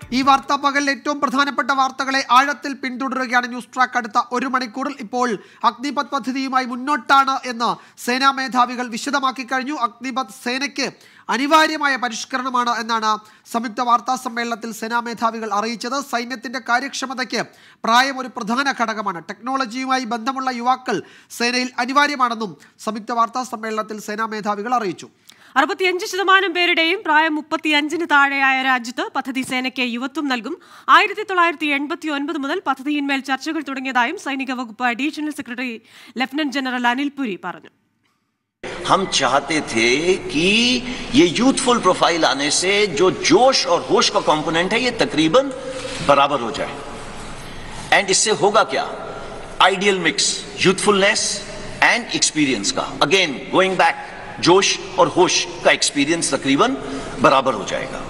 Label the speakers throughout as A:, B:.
A: ഈ വാർത്താ പകലിലെ ഏറ്റവും പ്രധാനപ്പെട്ട വാർത്തകളെ ആഴത്തിൽ പിന്തുടരുകയാണ് ന്യൂസ് ട്രാക്ക് അടുത്ത ഒരു മണിക്കൂറിൽ ഇപ്പോൾ അഗ്നിപത് പദ്ധതിയുമായി മുന്നോട്ടാണ് എന്ന് സേനാ മേധാവികൾ വിശദമാക്കി കഴിഞ്ഞു അഗ്നിപത് സേനയ്ക്ക് അനിവാര്യമായ പരിഷ്കരണമാണ് എന്നാണ് സംയുക്ത വാർത്താ സമ്മേളനത്തിൽ സേനാ മേധാവികൾ അറിയിച്ചത് സൈന്യത്തിന്റെ കാര്യക്ഷമതയ്ക്ക് പ്രായം ഒരു പ്രധാന ഘടകമാണ് ടെക്നോളജിയുമായി ബന്ധമുള്ള യുവാക്കൾ സേനയിൽ അനിവാര്യമാണെന്നും സംയുക്ത വാർത്താ സമ്മേളനത്തിൽ സേനാ മേധാവികൾ അറിയിച്ചു
B: അറുപത്തിയഞ്ച് ശതമാനം പേരുടെയും പ്രായം മുപ്പത്തിയഞ്ചിന് താഴെയായ രാജ്യത്ത് പദ്ധതി സേനയ്ക്ക് യുവത്വം നൽകും ആയിരത്തി തൊള്ളായിരത്തി എൺപത്തി ഒൻപത് മുതൽ പദ്ധതിയിന്മേൽ ചർച്ചകൾ തുടങ്ങിയതായും സൈനിക വകുപ്പ് additional secretary lieutenant general Anil Puri പറഞ്ഞു
C: हम चाहते थे कि ये यूथफुल प्रोफाइल आने से जो जोश और होश का कंपोनेंट है ये तकरीबन बराबर हो जाए एंड इससे होगा क्या ideal mix youthfulness and experience का अगेन गोइंग बैक जोश और होश का एक्सपीरियंस तकरीबन बराबर हो जाएगा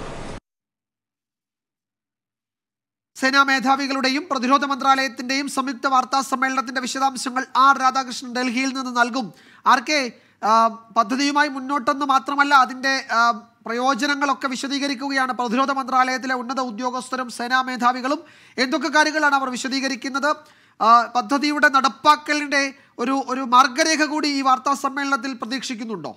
A: സേനാ മേധാവികളുടെയും പ്രതിരോധ മന്ത്രാലയത്തിന്റെയും സംയുക്ത വാർത്താ സമ്മേളനത്തിന്റെ വിശദാംശങ്ങൾ ആർ രാധാകൃഷ്ണൻ ഡൽഹിയിൽ നിന്ന് നൽകും ആർ കെ ആ, പദ്ധതിയുമായി മുന്നോട്ടെന്ന് മാത്രമല്ല അതിന്റെ ആ, പ്രയോജനങ്ങളൊക്കെ വിശദീകരിക്കുകയാണ് പ്രതിരോധ മന്ത്രാലയത്തിലെ ഉന്നത ഉദ്യോഗസ്ഥരും സേനാ മേധാവികളും എന്തൊക്കെ കാര്യങ്ങളാണ് അവർ വിശദീകരിക്കുന്നത് ആ, പദ്ധതിയുടെ നടപ്പാക്കലിന്റെ ഒരു ഒരു മാർഗരേഖ കൂടി ഈ വാർത്താ സമ്മേളനത്തിൽ പ്രതീക്ഷിക്കുന്നുണ്ടോ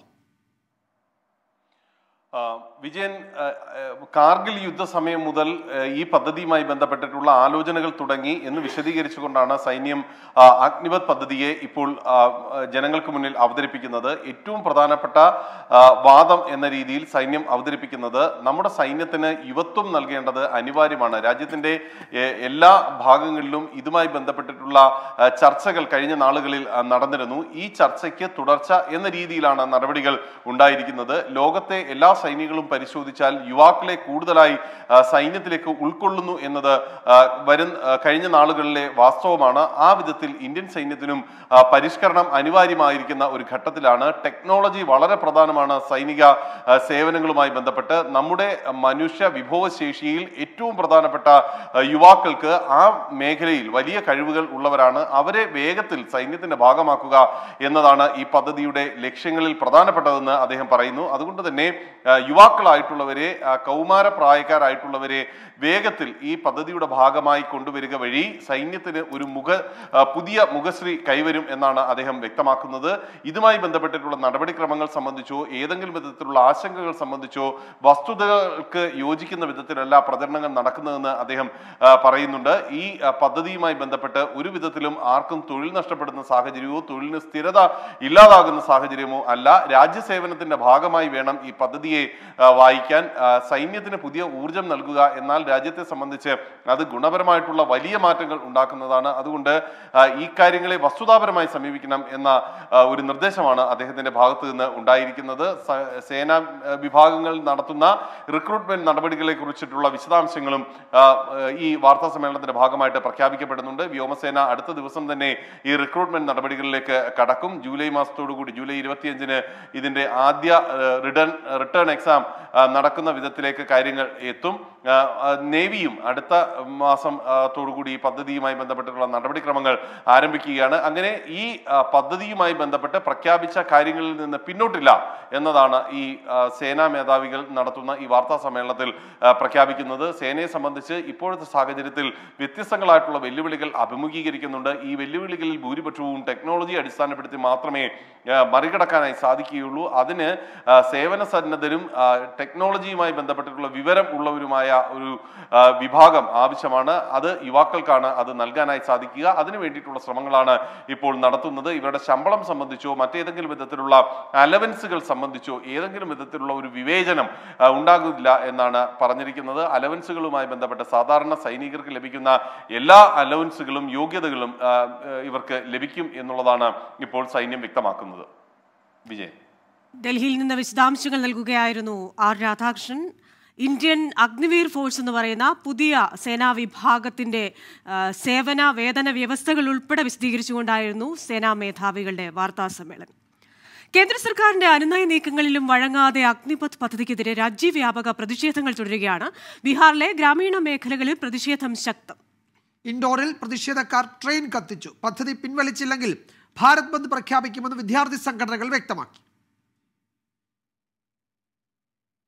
D: ആ, വിജയൻ ആ, ആ, കാർഗിൽ യുദ്ധസമയം മുതൽ ആ, ഈ പദ്ധതിയുമായി ബന്ധപ്പെട്ടിട്ടുള്ള ആലോചനകൾ തുടങ്ങി എന്ന് വിശദീകരിച്ചുകൊണ്ടാണ് സൈന്യം ആ, അഗ്നിപത് പദ്ധതിയെ ഇപ്പോൾ ആ, ആ, ജനങ്ങൾക്ക് മുന്നിൽ അവതരിപ്പിക്കുന്നത് ഏറ്റവും പ്രധാനപ്പെട്ട ആ, വാദം എന്ന രീതിയിൽ സൈന്യം അവതരിപ്പിക്കുന്നത് നമ്മുടെ സൈന്യത്തിന് യുവത്വം നൽകേണ്ടത് അനിവാര്യമാണ് രാജ്യത്തിന്റെ എ, എല്ലാ ഭാഗങ്ങളിലും ഇതുമായി ബന്ധപ്പെട്ടിട്ടുള്ള ആ, ചർച്ചകൾ കഴിഞ്ഞ നാളുകളിൽ ആ, നടന്നിരുന്നു ഈ ചർച്ചയ്ക്ക് തുടർച്ച എന്ന രീതിയിലാണ് നടപടികൾ ഉണ്ടായിരിക്കുന്നത് ലോകത്തെ എല്ലാ സൈനികളും പരിശോധിച്ചാൽ യുവാക്കളെ കൂടുതലായി ആ, സൈന്യത്തിലേക്ക് ഉൾക്കൊള്ളുന്നു എന്നത് ആ, വരും ആ, കഴിഞ്ഞ നാളുകളിലെ വാസ്തവമാണ് ആ വിധത്തിൽ ഇന്ത്യൻ സൈന്യത്തിനും ആ, പരിഷ്കരണം അനിവാര്യമായിരിക്കുന്ന ഒരു ഘട്ടത്തിലാണ് ടെക്നോളജി വളരെ പ്രധാനമാണ് സൈനിക ആ, സേവനങ്ങളുമായി ബന്ധപ്പെട്ട് നമ്മുടെ മനുഷ്യ വിഭവശേഷിയിൽ ഏറ്റവും പ്രധാനപ്പെട്ട ആ, യുവാക്കൾക്ക് ആ മേഖലയിൽ വലിയ കഴിവുകൾ ഉള്ളവരാണ് അവരെ വേഗത്തിൽ സൈന്യത്തിന്റെ ഭാഗമാക്കുക എന്നതാണ് ഈ പദ്ധതിയുടെ ലക്ഷ്യങ്ങളിൽ പ്രധാനപ്പെട്ടതെന്ന് അദ്ദേഹം പറയുന്നു അതുകൊണ്ട് തന്നെ ആ, യുവാക്കളായിട്ടുള്ളവരെ ആ, കൗമാര പ്രായക്കാരായിട്ടുള്ളവരെ വേഗത്തിൽ ഈ പദ്ധതിയുടെ ഭാഗമായി കൊണ്ടുവരിക വഴി സൈന്യത്തിന് ഒരു മുഖ ആ, പുതിയ മുഖശ്രീ കൈവരും എന്നാണ് അദ്ദേഹം വ്യക്തമാക്കുന്നത് ഇതുമായി ബന്ധപ്പെട്ടിട്ടുള്ള നടപടിക്രമങ്ങൾ സംബന്ധിച്ചോ ഏതെങ്കിലും വിധത്തിലുള്ള ആശങ്കകൾ സംബന്ധിച്ചോ വസ്തുതകൾക്ക് യോജിക്കുന്ന വിധത്തിലല്ല പ്രചരണങ്ങൾ നടക്കുന്നതെന്ന് അദ്ദേഹം ആ, പറയുന്നുണ്ട് ഈ ആ, പദ്ധതിയുമായി ബന്ധപ്പെട്ട് ഒരു വിധത്തിലും ആർക്കും തൊഴിൽ നഷ്ടപ്പെടുന്ന സാഹചര്യമോ തൊഴിലിന് സ്ഥിരത ഇല്ലാതാകുന്ന സാഹചര്യമോ അല്ല രാജ്യസേവനത്തിന്റെ ഭാഗമായി വേണം ഈ പദ്ധതിയെ ആ, വായിക്കാൻ ആ, സൈന്യത്തിന് പുതിയ ഊർജം നൽകുക എന്നാൽ രാജ്യത്തെ സംബന്ധിച്ച് അത് ഗുണപരമായിട്ടുള്ള വലിയ മാറ്റങ്ങൾ ഉണ്ടാക്കുന്നതാണ് അതുകൊണ്ട് ആ, ഈ കാര്യങ്ങളെ വസ്തുതാപരമായി സമീപിക്കണം എന്ന ആ, ഒരു നിർദ്ദേശമാണ് അദ്ദേഹത്തിന്റെ ഭാഗത്ത് നിന്ന് ഉണ്ടായിരിക്കുന്നത് സ- സേനാ ആ, വിഭാഗങ്ങൾ നടത്തുന്ന റിക്രൂട്ട്മെന്റ് നടപടികളെ കുറിച്ചിട്ടുള്ള വിശദാംശങ്ങളും ആ, ആ, ഈ വാർത്താ സമ്മേളനത്തിന്റെ ഭാഗമായിട്ട് പ്രഖ്യാപിക്കപ്പെടുന്നുണ്ട് വ്യോമസേന അടുത്ത ദിവസം തന്നെ ഈ റിക്രൂട്ട്മെന്റ് നടപടികളിലേക്ക് കടക്കും ജൂലൈ മാസത്തോടു കൂടി ജൂലൈ ഇരുപത്തിയഞ്ചിന് ഇതിന്റെ ആദ്യ റിട്ടേൺ റിട്ടേൺ എക്സാം നടക്കുന്ന വിധത്തിലേക്ക് കാര്യങ്ങൾ എത്തും ആ, ആ, നേവിയും അടുത്ത മാസം ആ, തോടുകൂടി ഈ പദ്ധതിയുമായി ബന്ധപ്പെട്ടിട്ടുള്ള നടപടിക്രമങ്ങൾ ആരംഭിക്കുകയാണ് അങ്ങനെ ഈ ആ, പദ്ധതിയുമായി ബന്ധപ്പെട്ട് പ്രഖ്യാപിച്ച കാര്യങ്ങളിൽ നിന്ന് പിന്നോട്ടില്ല എന്നതാണ് ഈ ആ, സേനാ മേധാവികൾ നടത്തുന്ന ഈ വാർത്താ സമ്മേളനത്തിൽ ആ, പ്രഖ്യാപിക്കുന്നത് സേനയെ സംബന്ധിച്ച് ഇപ്പോഴത്തെ സാഹചര്യത്തിൽ വ്യത്യസ്തങ്ങളായിട്ടുള്ള വെല്ലുവിളികൾ അഭിമുഖീകരിക്കുന്നുണ്ട് ഈ വെല്ലുവിളികളിൽ ഭൂരിപക്ഷവും ടെക്നോളജി അടിസ്ഥാനപ്പെടുത്തി മാത്രമേ ആ, മറികടക്കാനായി സാധിക്കുകയുള്ളൂ അതിന് ആ, സേവന സന്നദ്ധരും ആ, ടെക്നോളജിയുമായി ബന്ധപ്പെട്ടിട്ടുള്ള വിവരം ഉള്ളവരുമായ ഒരു ആ, വിഭാഗം ആവശ്യമാണ് അത് യുവാക്കൾക്കാണ് അത് നൽകാനായി സാധിക്കുക അതിനു വേണ്ടിയിട്ടുള്ള ശ്രമങ്ങളാണ് ഇപ്പോൾ നടത്തുന്നത് ഇവരുടെ ശമ്പളം സംബന്ധിച്ചോ മറ്റേതെങ്കിലും വിധത്തിലുള്ള അലവൻസുകൾ സംബന്ധിച്ചോ ഏതെങ്കിലും വിധത്തിലുള്ള ഒരു വിവേചനം ആ, ഉണ്ടാകില്ല എന്നാണ് പറഞ്ഞിരിക്കുന്നത് അലവൻസുകളുമായി ബന്ധപ്പെട്ട് സാധാരണ സൈനികർക്ക് ലഭിക്കുന്ന എല്ലാ അലവൻസുകളും യോഗ്യതകളും ആ, ആ, ഇവർക്ക് ലഭിക്കും എന്നുള്ളതാണ് ഇപ്പോൾ സൈന്യം വ്യക്തമാക്കുന്നത് വിജയ്
B: ഡൽഹിയിൽ നിന്ന് വിശദാംശങ്ങൾ നൽകുകയായിരുന്നു R Radhakrishnan Indian Agniveer force എന്ന് പറയുന്ന പുതിയ സേനാ വിഭാഗത്തിന്റെ ആ, സേവന വേതന വ്യവസ്ഥകൾ ഉൾപ്പെടെ വിശദീകരിച്ചുകൊണ്ടായിരുന്നു സേനാ മേധാവികളുടെ വാർത്താ സമ്മേളനം കേന്ദ്ര സർക്കാരിന്റെ അനുനയ നീക്കങ്ങളിലും വഴങ്ങാതെ അഗ്നിപഥ് പദ്ധതിക്കെതിരെ രാജ്യവ്യാപക പ്രതിഷേധങ്ങൾ തുടരുകയാണ് ബീഹാറിലെ ഗ്രാമീണ മേഖലകളിൽ പ്രതിഷേധം ശക്തം
A: ഇൻഡോറിൽ പ്രതിഷേധക്കാർ ട്രെയിൻ കത്തിച്ചു പദ്ധതി പിൻവലിച്ചില്ലെങ്കിൽ ഭാരത് ബന്ദ് പ്രഖ്യാപിക്കുമെന്ന് വിദ്യാർത്ഥി സംഘടനകൾ വ്യക്തമാക്കി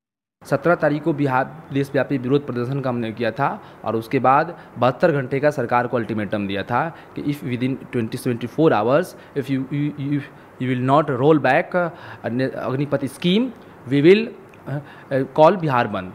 E: सत्रह तारीख को बिहार देशव्यापी विरोध प्रदर्शन का हमने किया था और उसके बाद बहत्तर घंटे का सरकार को अल्टीमेटम दिया था कि if within twenty twenty four hours if you you will not roll back Agnipath scheme we will call Bihar bandh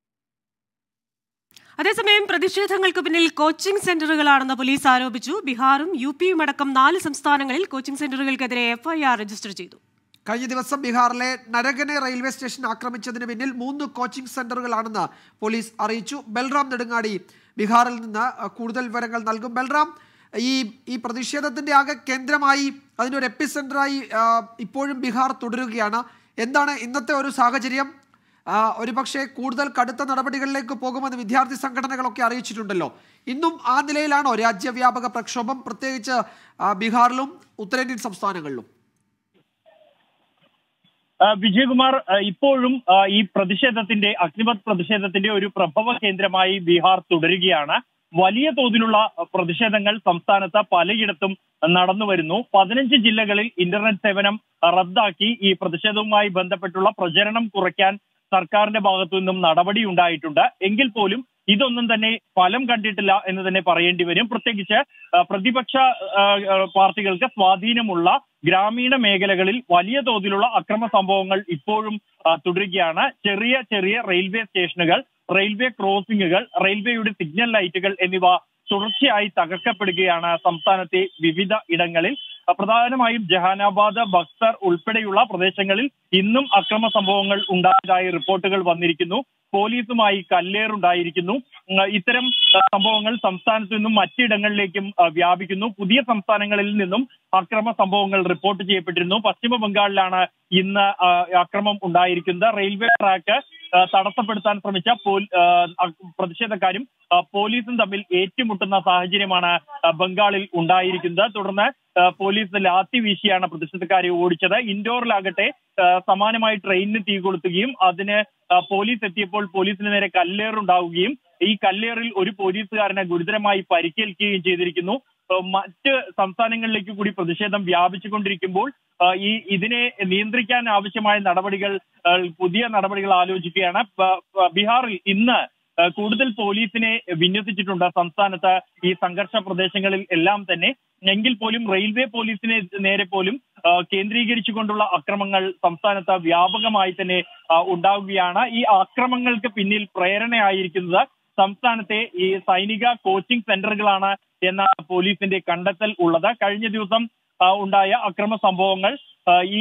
B: അതേസമയം പ്രതിഷേധങ്ങൾക്ക് പിന്നിൽ കോച്ചിംഗ് സെന്ററുകളാണെന്ന് പോലീസ് ആരോപിച്ചു ബീഹാറും യു പിയും അടക്കം നാല് സംസ്ഥാനങ്ങളിൽ കോച്ചിംഗ് സെന്ററുകൾക്കെതിരെ എഫ്ഐആർ രജിസ്റ്റർ ചെയ്തു
A: കഴിഞ്ഞ ദിവസം ബീഹാറിലെ നരകനെ റെയിൽവേ സ്റ്റേഷൻ ആക്രമിച്ചതിന് പിന്നിൽ മൂന്ന് കോച്ചിംഗ് സെന്ററുകളാണെന്ന് പോലീസ് അറിയിച്ചു ബൽറാം നെടുങ്ങാടി ബീഹാറിൽ നിന്ന് അഹ്, കൂടുതൽ വിവരങ്ങൾ നൽകും ബൽറാം ഈ ഈ പ്രതിഷേധത്തിന്റെ ആകെ കേന്ദ്രമായി അതിൻ്റെ ഒരു എപ്പിസെന്ററായി ഇപ്പോഴും ബീഹാർ തുടരുകയാണ് എന്താണ് ഇന്നത്തെ ഒരു സാഹചര്യം ആ, ഒരുപക്ഷെ കൂടുതൽ കടുത്ത നടപടികളിലേക്ക് പോകുമെന്ന് വിദ്യാർത്ഥി സംഘടനകളൊക്കെ അറിയിച്ചിട്ടുണ്ടല്ലോ ഇന്നും ആ നിലയിലാണോ രാജ്യവ്യാപക പ്രക്ഷോഭം പ്രത്യേകിച്ച് ആ, ബീഹാറിലും ഉത്തരേന്ത്യൻ സംസ്ഥാനങ്ങളിലും
F: ആ, വിജയകുമാർ ആ, ഇപ്പോഴും ആ, ഈ പ്രതിഷേധത്തിന്റെ അഗ്നിപത് പ്രതിഷേധത്തിന്റെ ഒരു പ്രഭവ കേന്ദ്രമായി ബീഹാർ തുടരുകയാണ് വലിയ തോതിലുള്ള പ്രതിഷേധങ്ങൾ സംസ്ഥാനത്ത് പലയിടത്തും നടന്നു വരുന്നു പതിനഞ്ച് ജില്ലകളിൽ ഇന്റർനെറ്റ് സേവനം റദ്ദാക്കി ഈ പ്രതിഷേധവുമായി ബന്ധപ്പെട്ടുള്ള പ്രചരണം കുറയ്ക്കാൻ സർക്കാരിന്റെ ഭാഗത്തു നിന്നും നടപടി ഉണ്ടായിട്ടുണ്ട് എങ്കിൽ പോലും ഇതൊന്നും തന്നെ ഫലം കണ്ടിട്ടില്ല എന്ന് തന്നെ പറയേണ്ടി വരും പ്രത്യേകിച്ച് ആ, പ്രതിപക്ഷ ആ, ആ, പാർട്ടികൾക്ക് സ്വാധീനമുള്ള ഗ്രാമീണ മേഖലകളിൽ വലിയ തോതിലുള്ള അക്രമ സംഭവങ്ങൾ ഇപ്പോഴും ആ, തുടരുകയാണ് ചെറിയ ചെറിയ റെയിൽവേ സ്റ്റേഷനുകൾ റെയിൽവേ ക്രോസിംഗുകൾ റെയിൽവേയുടെ സിഗ്നൽ ലൈറ്റുകൾ എന്നിവ തുടർച്ചയായി തകർക്കപ്പെടുകയാണ് സംസ്ഥാനത്തെ വിവിധ ഇടങ്ങളിൽ ആ, പ്രധാനമായും ജഹാനാബാദ് ബക്സർ ഉൾപ്പെടെയുള്ള പ്രദേശങ്ങളിൽ ഇന്നും അക്രമ സംഭവങ്ങൾ ഉണ്ടായതായി റിപ്പോർട്ടുകൾ വന്നിരിക്കുന്നു പോലീസുമായി കല്ലേറുണ്ടായിരിക്കുന്നു ഉം, ഇത്തരം ആ, സംഭവങ്ങൾ സംസ്ഥാനത്ത് നിന്നും മറ്റിടങ്ങളിലേക്കും ആ, വ്യാപിക്കുന്നു പുതിയ സംസ്ഥാനങ്ങളിൽ നിന്നും അക്രമ സംഭവങ്ങൾ റിപ്പോർട്ട് ചെയ്യപ്പെട്ടിരുന്നു പശ്ചിമ ബംഗാളിലാണ് ഇന്ന് ആ, അക്രമം ഉണ്ടായിരിക്കുന്നത് റെയിൽവേ ട്രാക്ക് ആ, തടസ്സപ്പെടുത്താൻ ശ്രമിച്ച പോൽ- ആ, അ- പ്രതിഷേധക്കാരും ആ, പോലീസും തമ്മിൽ ഏറ്റുമുട്ടുന്ന സാഹചര്യമാണ് ആ, ബംഗാളിൽ ഉണ്ടായിരിക്കുന്നത് തുടർന്ന് ആ, പോലീസ് ലാത്തി വീശിയാണ് പ്രതിഷേധക്കാരെ ഓടിച്ചത് ഇൻഡോറിലാകട്ടെ ആ, സമാനമായി ട്രെയിനിന് തീ കൊളുത്തുകയും അതിന് ആ, പോലീസ് എത്തിയപ്പോൾ പോലീസിന് നേരെ കല്ലേറുണ്ടാവുകയും ഈ കല്ലേറിൽ ഒരു പോലീസുകാരനെ ഗുരുതരമായി പരിക്കേൽക്കുകയും ചെയ്തിരിക്കുന്നു ആ, മറ്റ് സംസ്ഥാനങ്ങളിലേക്ക് കൂടി പ്രതിഷേധം വ്യാപിച്ചുകൊണ്ടിരിക്കുമ്പോൾ ആ, ഈ ഇതിനെ നിയന്ത്രിക്കാൻ ആവശ്യമായ നടപടികൾ ആ, പുതിയ നടപടികൾ ആലോചിക്കുകയാണ് ബ- ബ- ബീഹാറിൽ ഇന്ന് ആ, കൂടുതൽ പോലീസിനെ വിന്യസിച്ചിട്ടുണ്ട് സംസ്ഥാനത്ത് ഈ സംഘർഷ പ്രദേശങ്ങളിൽ എല്ലാം തന്നെ എങ്കിൽ പോലും റെയിൽവേ പോലീസിനെ നേരെ പോലും ആ, കേന്ദ്രീകരിച്ചുകൊണ്ടുള്ള അക്രമങ്ങൾ സംസ്ഥാനത്ത് വ്യാപകമായി തന്നെ ആ, ഉണ്ടാവുകയാണ് ഈ അക്രമങ്ങൾക്ക് പിന്നിൽ പ്രേരണയായിരിക്കുന്നത് സംസ്ഥാനത്തെ ഈ സൈനിക കോച്ചിംഗ് സെന്ററുകളാണ് എന്ന പോലീസിന്റെ കണ്ടെത്തൽ ഉള്ളത് കഴിഞ്ഞ ദിവസം ആ, ഉണ്ടായ അക്രമ സംഭവങ്ങൾ ആ, ഈ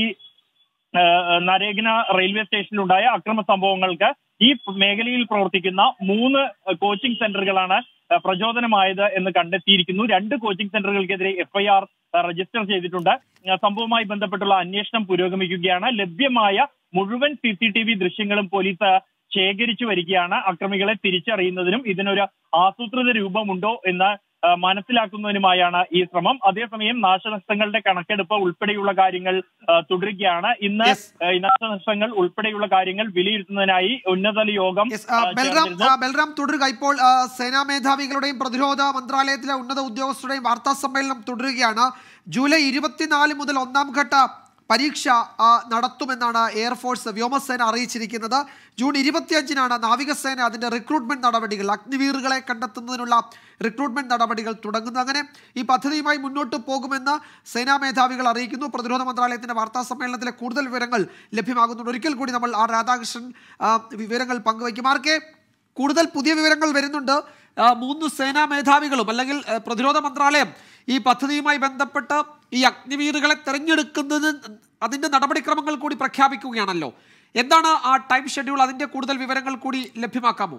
F: ആ, നരേഗന റെയിൽവേ സ്റ്റേഷനിലുണ്ടായ അക്രമ സംഭവങ്ങൾക്ക് ഈ മേഖലയിൽ പ്രവർത്തിക്കുന്ന മൂന്ന് കോച്ചിംഗ് സെന്ററുകളാണ് ആ, പ്രചോദനമായത് എന്ന് കണ്ടെത്തിയിരിക്കുന്നു രണ്ട് കോച്ചിംഗ് സെന്ററുകൾക്കെതിരെ എഫ്ഐആർ രജിസ്റ്റർ ചെയ്തിട്ടുണ്ട് ആ, സംഭവവുമായി ബന്ധപ്പെട്ടുള്ള അന്വേഷണം പുരോഗമിക്കുകയാണ് ലഭ്യമായ മുഴുവൻ സി സി ടി വി ദൃശ്യങ്ങളും പോലീസ് ശേഖരിച്ചു വരികയാണ് അക്രമികളെ തിരിച്ചറിയുന്നതിനും ഇതിനൊരു ആസൂത്രിത രൂപമുണ്ടോ എന്ന് ആ, മനസ്സിലാക്കുന്നതിനുമായാണ് ഈ ശ്രമം അതേസമയം നാശനഷ്ടങ്ങളുടെ കണക്കെടുപ്പ് ഉൾപ്പെടെയുള്ള കാര്യങ്ങൾ ആ, തുടരുകയാണ് ഇന്ന്
A: Yes.
F: ആ, ഈ നാശനഷ്ടങ്ങൾ ഉൾപ്പെടെയുള്ള കാര്യങ്ങൾ വിലയിരുത്തുന്നതിനായി ഉന്നതതല യോഗം
A: യെസ്, ആ,
F: ആ,
A: ബൽറാം
F: ചേർന്നിരുന്നു.
A: ആ, ബൽറാം തുടരുക ഇപ്പോൾ ആ, സേനാ മേധാവികളുടെയും പ്രതിരോധ മന്ത്രാലയത്തിലെ ഉന്നത ഉദ്യോഗസ്ഥരുടെയും വാർത്താ സമ്മേളനം തുടരുകയാണ് ജൂലൈ ഇരുപത്തിനാല് മുതൽ ഒന്നാം ഘട്ട പരീക്ഷ ആ, നടത്തുമെന്നാണ് എയർഫോഴ്സ് വ്യോമസേന അറിയിച്ചിരിക്കുന്നത് ജൂൺ ഇരുപത്തിയഞ്ചിനാണ് നാവികസേന അതിന്റെ റിക്രൂട്ട്മെന്റ് നടപടികൾ അഗ്നിവീറുകളെ കണ്ടെത്തുന്നതിനുള്ള റിക്രൂട്ട്മെന്റ് നടപടികൾ തുടങ്ങുന്നത് അങ്ങനെ ഈ പദ്ധതിയുമായി മുന്നോട്ട് പോകുമെന്ന് സേനാ മേധാവികൾ അറിയിക്കുന്നു പ്രതിരോധ മന്ത്രാലയത്തിന്റെ വാർത്താ സമ്മേളനത്തിലെ കൂടുതൽ വിവരങ്ങൾ ലഭ്യമാകുന്നുണ്ട് ഒരിക്കൽ കൂടി നമ്മൾ ആർ രാധാകൃഷ്ണൻ ആ, വിവരങ്ങൾ പങ്കുവയ്ക്കും ആർക്കെ കൂടുതൽ പുതിയ വിവരങ്ങൾ വരുന്നുണ്ട് ആ, മൂന്ന് സേനാ മേധാവികളും അല്ലെങ്കിൽ ആ, പ്രതിരോധ മന്ത്രാലയം ഈ പദ്ധതിയുമായി ബന്ധപ്പെട്ട് ഈ അഗ്നിവീറുകളെ തെരഞ്ഞെടുക്കുന്നതിന് അതിന്റെ നടപടിക്രമങ്ങൾ കൂടി പ്രഖ്യാപിക്കുകയാണല്ലോ എന്താണ് ആ ടൈം ഷെഡ്യൂൾ അതിന്റെ കൂടുതൽ വിവരങ്ങൾ കൂടി ലഭ്യമാക്കാമോ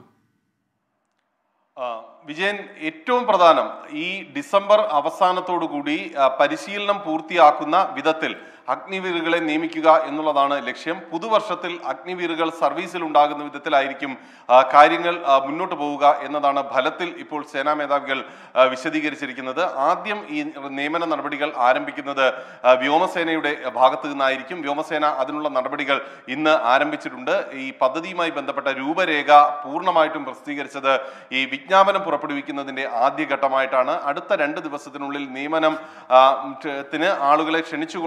D: ആ, വിജയൻ ഏറ്റവും പ്രധാനം ഈ ഡിസംബർ അവസാനത്തോടു കൂടി ആ, പരിശീലനം പൂർത്തിയാക്കുന്ന വിധത്തിൽ അഗ്നിവീറുകളെ നിയമിക്കുക എന്നുള്ളതാണ് ലക്ഷ്യം പുതുവർഷത്തിൽ അഗ്നിവീറുകൾ സർവീസിൽ ഉണ്ടാകുന്ന വിധത്തിലായിരിക്കും ആ, കാര്യങ്ങൾ ആ, മുന്നോട്ട് പോവുക എന്നതാണ് ഫലത്തിൽ ഇപ്പോൾ സേനാ മേധാവികൾ ആ, വിശദീകരിച്ചിരിക്കുന്നത് ആദ്യം ഈ നിയമന നടപടികൾ ആരംഭിക്കുന്നത് ആ, വ്യോമസേനയുടെ ഭാഗത്തു നിന്നായിരിക്കും വ്യോമസേന അതിനുള്ള നടപടികൾ ഇന്ന് ആരംഭിച്ചിട്ടുണ്ട് ഈ പദ്ധതിയുമായി ബന്ധപ്പെട്ട രൂപരേഖ പൂർണ്ണമായിട്ടും പ്രസിദ്ധീകരിച്ചത് ഈ വിജ്ഞാപനം പുറപ്പെടുവിക്കുന്നതിന്റെ ആദ്യഘട്ടമായിട്ടാണ് അടുത്ത രണ്ട് ദിവസത്തിനുള്ളിൽ നിയമനം ആ, ത്തിന് ആളുകളെ ക്ഷണിച്ചുകൊണ്ടുള്ള വിജ്ഞാപനം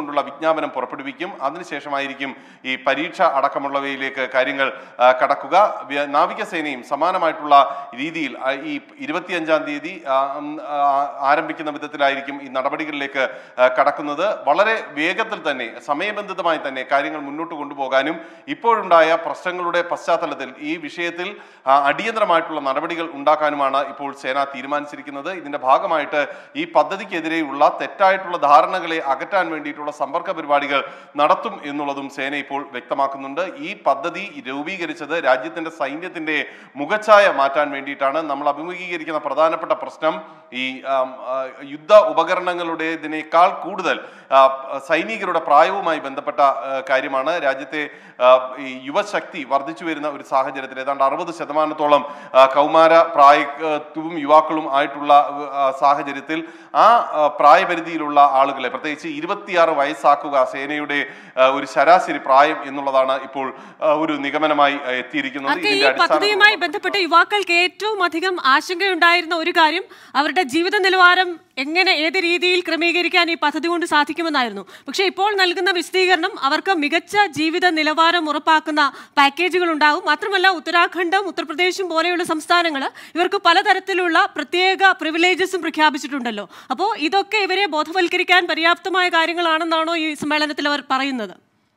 D: വിജ്ഞാപനം പുറപ്പെടുവിക്കും അതിനുശേഷമായിരിക്കും ഈ പരീക്ഷ അടക്കമുള്ളവയിലേക്ക് കാര്യങ്ങൾ ആ, കടക്കുക വ്യ- നാവികസേനയും സമാനമായിട്ടുള്ള രീതിയിൽ ആ, ഈ ഇരുപത്തിയഞ്ചാം തീയതി ആ, ഉം, ആ, ആരംഭിക്കുന്ന വിധത്തിലായിരിക്കും ഈ നടപടികളിലേക്ക് ആ, കടക്കുന്നത് വളരെ വേഗത്തിൽ തന്നെ സമയബന്ധിതമായി തന്നെ കാര്യങ്ങൾ മുന്നോട്ട് കൊണ്ടുപോകാനും ഇപ്പോഴുണ്ടായ പ്രശ്നങ്ങളുടെ പശ്ചാത്തലത്തിൽ ഈ വിഷയത്തിൽ ആ, അടിയന്തരമായിട്ടുള്ള നടപടികൾ ഉണ്ടാക്കാനുമാണ് ഇപ്പോൾ സേന തീരുമാനിച്ചിരിക്കുന്നത് ഇതിന്റെ ഭാഗമായിട്ട് ഈ പദ്ധതിക്കെതിരെയുള്ള തെറ്റായിട്ടുള്ള ധാരണകളെ അകറ്റാൻ വേണ്ടിയിട്ടുള്ള സമ്പർക്ക പരിപാടികൾ നടത്തും എന്നുള്ളതും സേന ഇപ്പോൾ വ്യക്തമാക്കുന്നുണ്ട് ഈ പദ്ധതി രൂപീകരിച്ചത് രാജ്യത്തിന്റെ സൈന്യത്തിന്റെ മുഖച്ഛായ മാറ്റാൻ വേണ്ടിയിട്ടാണ് നമ്മൾ അഭിമുഖീകരിക്കുന്ന പ്രധാനപ്പെട്ട പ്രശ്നം ഈ ആം, ആ, യുദ്ധ ഉപകരണങ്ങളുടേതിനേക്കാൾ കൂടുതൽ ആ, സൈനികരുടെ പ്രായവുമായി ബന്ധപ്പെട്ട ആ, കാര്യമാണ് രാജ്യത്തെ ആ, ഈ യുവശക്തി വർദ്ധിച്ചു വരുന്ന ഒരു സാഹചര്യത്തിൽ ഏതാണ്ട് അറുപത് ശതമാനത്തോളം ആ, കൗമാര പ്രായത്വവും യുവാക്കളും ആയിട്ടുള്ള ആ, സാഹചര്യത്തിൽ ആ ആ, പ്രായപരിധിയിലുള്ള ആളുകളെ പ്രത്യേകിച്ച് ഇരുപത്തിയാറ് വയസ്സാക്കുക സേനയുടെ ആ, ഒരു ശരാശരി പ്രായം എന്നുള്ളതാണ് ഇപ്പോൾ ആ, ഒരു നിഗമനമായി ആ, എത്തിയിരിക്കുന്നത്
B: ആർക്കെ ഈ
D: ഇതിന്റെ അടിസ്ഥാനത്തിൽ
B: പദ്ധതിയുമായി ബന്ധപ്പെട്ട് യുവാക്കൾക്ക് ഏറ്റവും അധികം ആശങ്കയുണ്ടായിരുന്ന ഒരു കാര്യം അവരുടെ ജീവിത നിലവാരം എങ്ങനെ ഏത് രീതിയിൽ ക്രമീകരിക്കാൻ ഈ പദ്ധതി കൊണ്ട് സാധിക്കുമെന്നായിരുന്നു പക്ഷേ ഇപ്പോൾ നൽകുന്ന വിശദീകരണം അവർക്ക് മികച്ച ജീവിത നിലവാരം ഉറപ്പാക്കുന്ന പാക്കേജുകൾ ഉണ്ടാകും മാത്രമല്ല ഉത്തരാഖണ്ഡും ഉത്തർപ്രദേശും പോലെയുള്ള സംസ്ഥാനങ്ങൾ ഇവർക്ക് പലതരത്തിലുള്ള പ്രത്യേക പ്രിവിലേജസും പ്രഖ്യാപിച്ചിട്ടുണ്ടല്ലോ അപ്പോൾ ഇതൊക്കെ ഇവരെ ബോധവൽക്കരിക്കാൻ പര്യാപ്തമായ കാര്യങ്ങളാണെന്നാണോ ഈ സമ്മേളനത്തിൽ അവർ പറയുന്നത്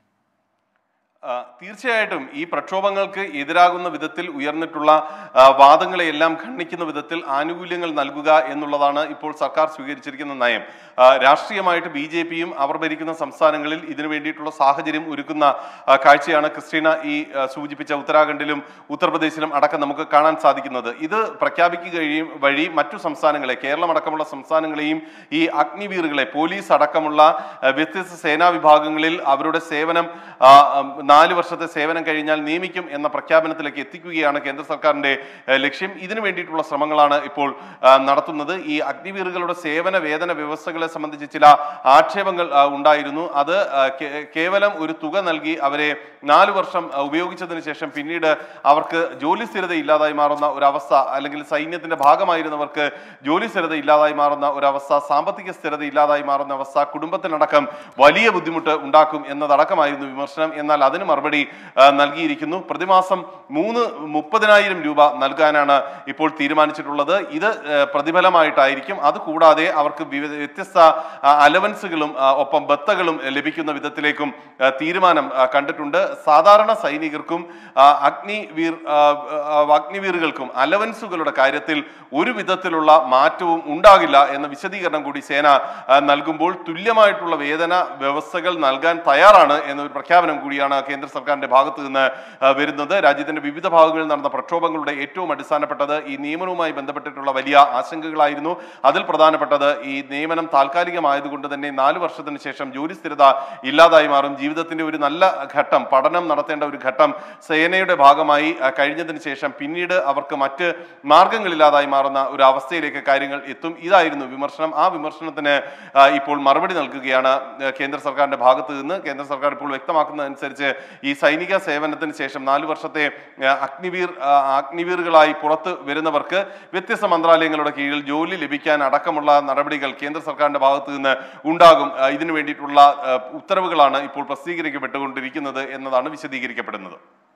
D: ആ, തീർച്ചയായിട്ടും ഈ പ്രക്ഷോഭങ്ങൾക്ക് എതിരാകുന്ന വിധത്തിൽ ഉയർന്നിട്ടുള്ള ആ, വാദങ്ങളെയെല്ലാം ഖണ്ഡിക്കുന്ന വിധത്തിൽ ആനുകൂല്യങ്ങൾ നൽകുക എന്നുള്ളതാണ് ഇപ്പോൾ സർക്കാർ സ്വീകരിച്ചിരിക്കുന്ന നയം ആ, രാഷ്ട്രീയമായിട്ട് ബി ജെ പിയും അവർ ഭരിക്കുന്ന സംസ്ഥാനങ്ങളിൽ ഇതിനു വേണ്ടിയിട്ടുള്ള സാഹചര്യം ഒരുക്കുന്ന ആ, കാഴ്ചയാണ് ക്രിസ്റ്റീന ഈ ആ, സൂചിപ്പിച്ച ഉത്തരാഖണ്ഡിലും ഉത്തർപ്രദേശിലും അടക്കം നമുക്ക് കാണാൻ സാധിക്കുന്നത് ഇത് പ്രഖ്യാപിക്കുകയും വഴി മറ്റു സംസ്ഥാനങ്ങളെ കേരളം അടക്കമുള്ള സംസ്ഥാനങ്ങളെയും ഈ അഗ്നിവീറുകളെ പോലീസ് അടക്കമുള്ള ആ, വ്യത്യസ്ത സേനാ വിഭാഗങ്ങളിൽ അവരുടെ സേവനം ആ, ഉം, നാല് വർഷത്തെ സേവനം കഴിഞ്ഞാൽ നിയമിക്കും എന്ന പ്രഖ്യാപനത്തിലേക്ക് എത്തിക്കുകയാണ് കേന്ദ്ര സർക്കാരിന്റെ ഏഹ്, ലക്ഷ്യം ഇതിനു വേണ്ടിയിട്ടുള്ള ശ്രമങ്ങളാണ് ഇപ്പോൾ ആ, നടത്തുന്നത് ഈ അഗ്നിവീറുകളുടെ സേവന വേതന വ്യവസ്ഥകളെ സംബന്ധിച്ച് ചില ആക്ഷേപങ്ങൾ ആ, ഉണ്ടായിരുന്നു അത് ആ, കേ- കേവലം ഒരു തുക നൽകി അവരെ നാല് വർഷം ആ, ഉപയോഗിച്ചതിന് ശേഷം പിന്നീട് അവർക്ക് ജോലി സ്ഥിരത ഇല്ലാതായി മാറുന്ന ഒരവസ്ഥ അല്ലെങ്കിൽ സൈന്യത്തിന്റെ ഭാഗമായിരുന്നവർക്ക് ജോലി സ്ഥിരത ഇല്ലാതായി മാറുന്ന ഒരവസ്ഥ സാമ്പത്തിക സ്ഥിരത ഇല്ലാതായി മാറുന്ന അവസ്ഥ കുടുംബത്തിനടക്കം വലിയ ബുദ്ധിമുട്ട് ഉണ്ടാക്കും എന്നതടക്കമായിരുന്നു വിമർശനം എന്നാൽ അതിന് മറുപടി ആ, നൽകിയിരിക്കുന്നു പ്രതിമാസം മൂന്ന് മുപ്പതിനായിരം രൂപ നൽകാനാണ് ഇപ്പോൾ തീരുമാനിച്ചിട്ടുള്ളത് ഇത് ആ, പ്രതിഫലമായിട്ടായിരിക്കും അതുകൂടാതെ അവർക്ക് വിവിധ വ്യത്യസ്ത ആ, അലവൻസുകളും ആ, ഒപ്പം ബത്തകളും ലഭിക്കുന്ന വിധത്തിലേക്കും ആ, തീരുമാനം ആ, കണ്ടിട്ടുണ്ട് സാധാരണ സൈനികർക്കും ആ, അഗ്നിവീർ ആ, ആ, അഗ്നിവീറുകൾക്കും അലവൻസുകളുടെ കാര്യത്തിൽ ഒരു വിധത്തിലുള്ള മാറ്റവും ഉണ്ടാകില്ല എന്ന വിശദീകരണം കൂടി സേന ആ, നൽകുമ്പോൾ തുല്യമായിട്ടുള്ള വേതന വ്യവസ്ഥകൾ നൽകാൻ തയ്യാറാണ് എന്നൊരു പ്രഖ്യാപനം കൂടിയാണ് കേന്ദ്ര സർക്കാരിന്റെ ഭാഗത്ത് നിന്ന് ആ, വരുന്നത് രാജ്യത്തിന്റെ വിവിധ ഭാഗങ്ങളിൽ നടന്ന പ്രക്ഷോഭങ്ങളുടെ ഏറ്റവും അടിസ്ഥാനപ്പെട്ടത് ഈ നിയമനവുമായി ബന്ധപ്പെട്ടിട്ടുള്ള വലിയ ആശങ്കകളായിരുന്നു അതിൽ പ്രധാനപ്പെട്ടത് ഈ നിയമനം താൽക്കാലികമായതുകൊണ്ട് തന്നെ നാല് വർഷത്തിന് ശേഷം ജോലി സ്ഥിരത ഇല്ലാതായി മാറും ജീവിതത്തിന്റെ ഒരു നല്ല ഘട്ടം പഠനം നടത്തേണ്ട ഒരു ഘട്ടം സേനയുടെ ഭാഗമായി ആ, കഴിഞ്ഞതിന് ശേഷം പിന്നീട് അവർക്ക് മറ്റ് മാർഗങ്ങളില്ലാതായി മാറുന്ന ഒരു അവസ്ഥയിലേക്ക് കാര്യങ്ങൾ എത്തും ഇതായിരുന്നു വിമർശനം ആ വിമർശനത്തിന് ആ, ഇപ്പോൾ മറുപടി നൽകുകയാണ് ആ, കേന്ദ്ര സർക്കാരിന്റെ ഭാഗത്ത് നിന്ന് കേന്ദ്ര സർക്കാർ ഇപ്പോൾ വ്യക്തമാക്കുന്നതനുസരിച്ച് ഈ സൈനിക സേവനത്തിന് ശേഷം നാല് വർഷത്തെ ആ, അഗ്നിവീർ ആ, അഗ്നിവീറുകളായി പുറത്ത് വരുന്നവർക്ക് വ്യത്യസ്ത മന്ത്രാലയങ്ങളുടെ കീഴിൽ ജോലി ലഭിക്കാൻ അടക്കമുള്ള നടപടികൾ കേന്ദ്ര സർക്കാരിന്റെ ഭാഗത്ത് നിന്ന് ഉണ്ടാകും ആ, ഇതിനു വേണ്ടിയിട്ടുള്ള ആ, ഉത്തരവുകളാണ് ഇപ്പോൾ പ്രസിദ്ധീകരിക്കപ്പെട്ടുകൊണ്ടിരിക്കുന്നത് എന്നതാണ് വിശദീകരിക്കപ്പെടുന്നത്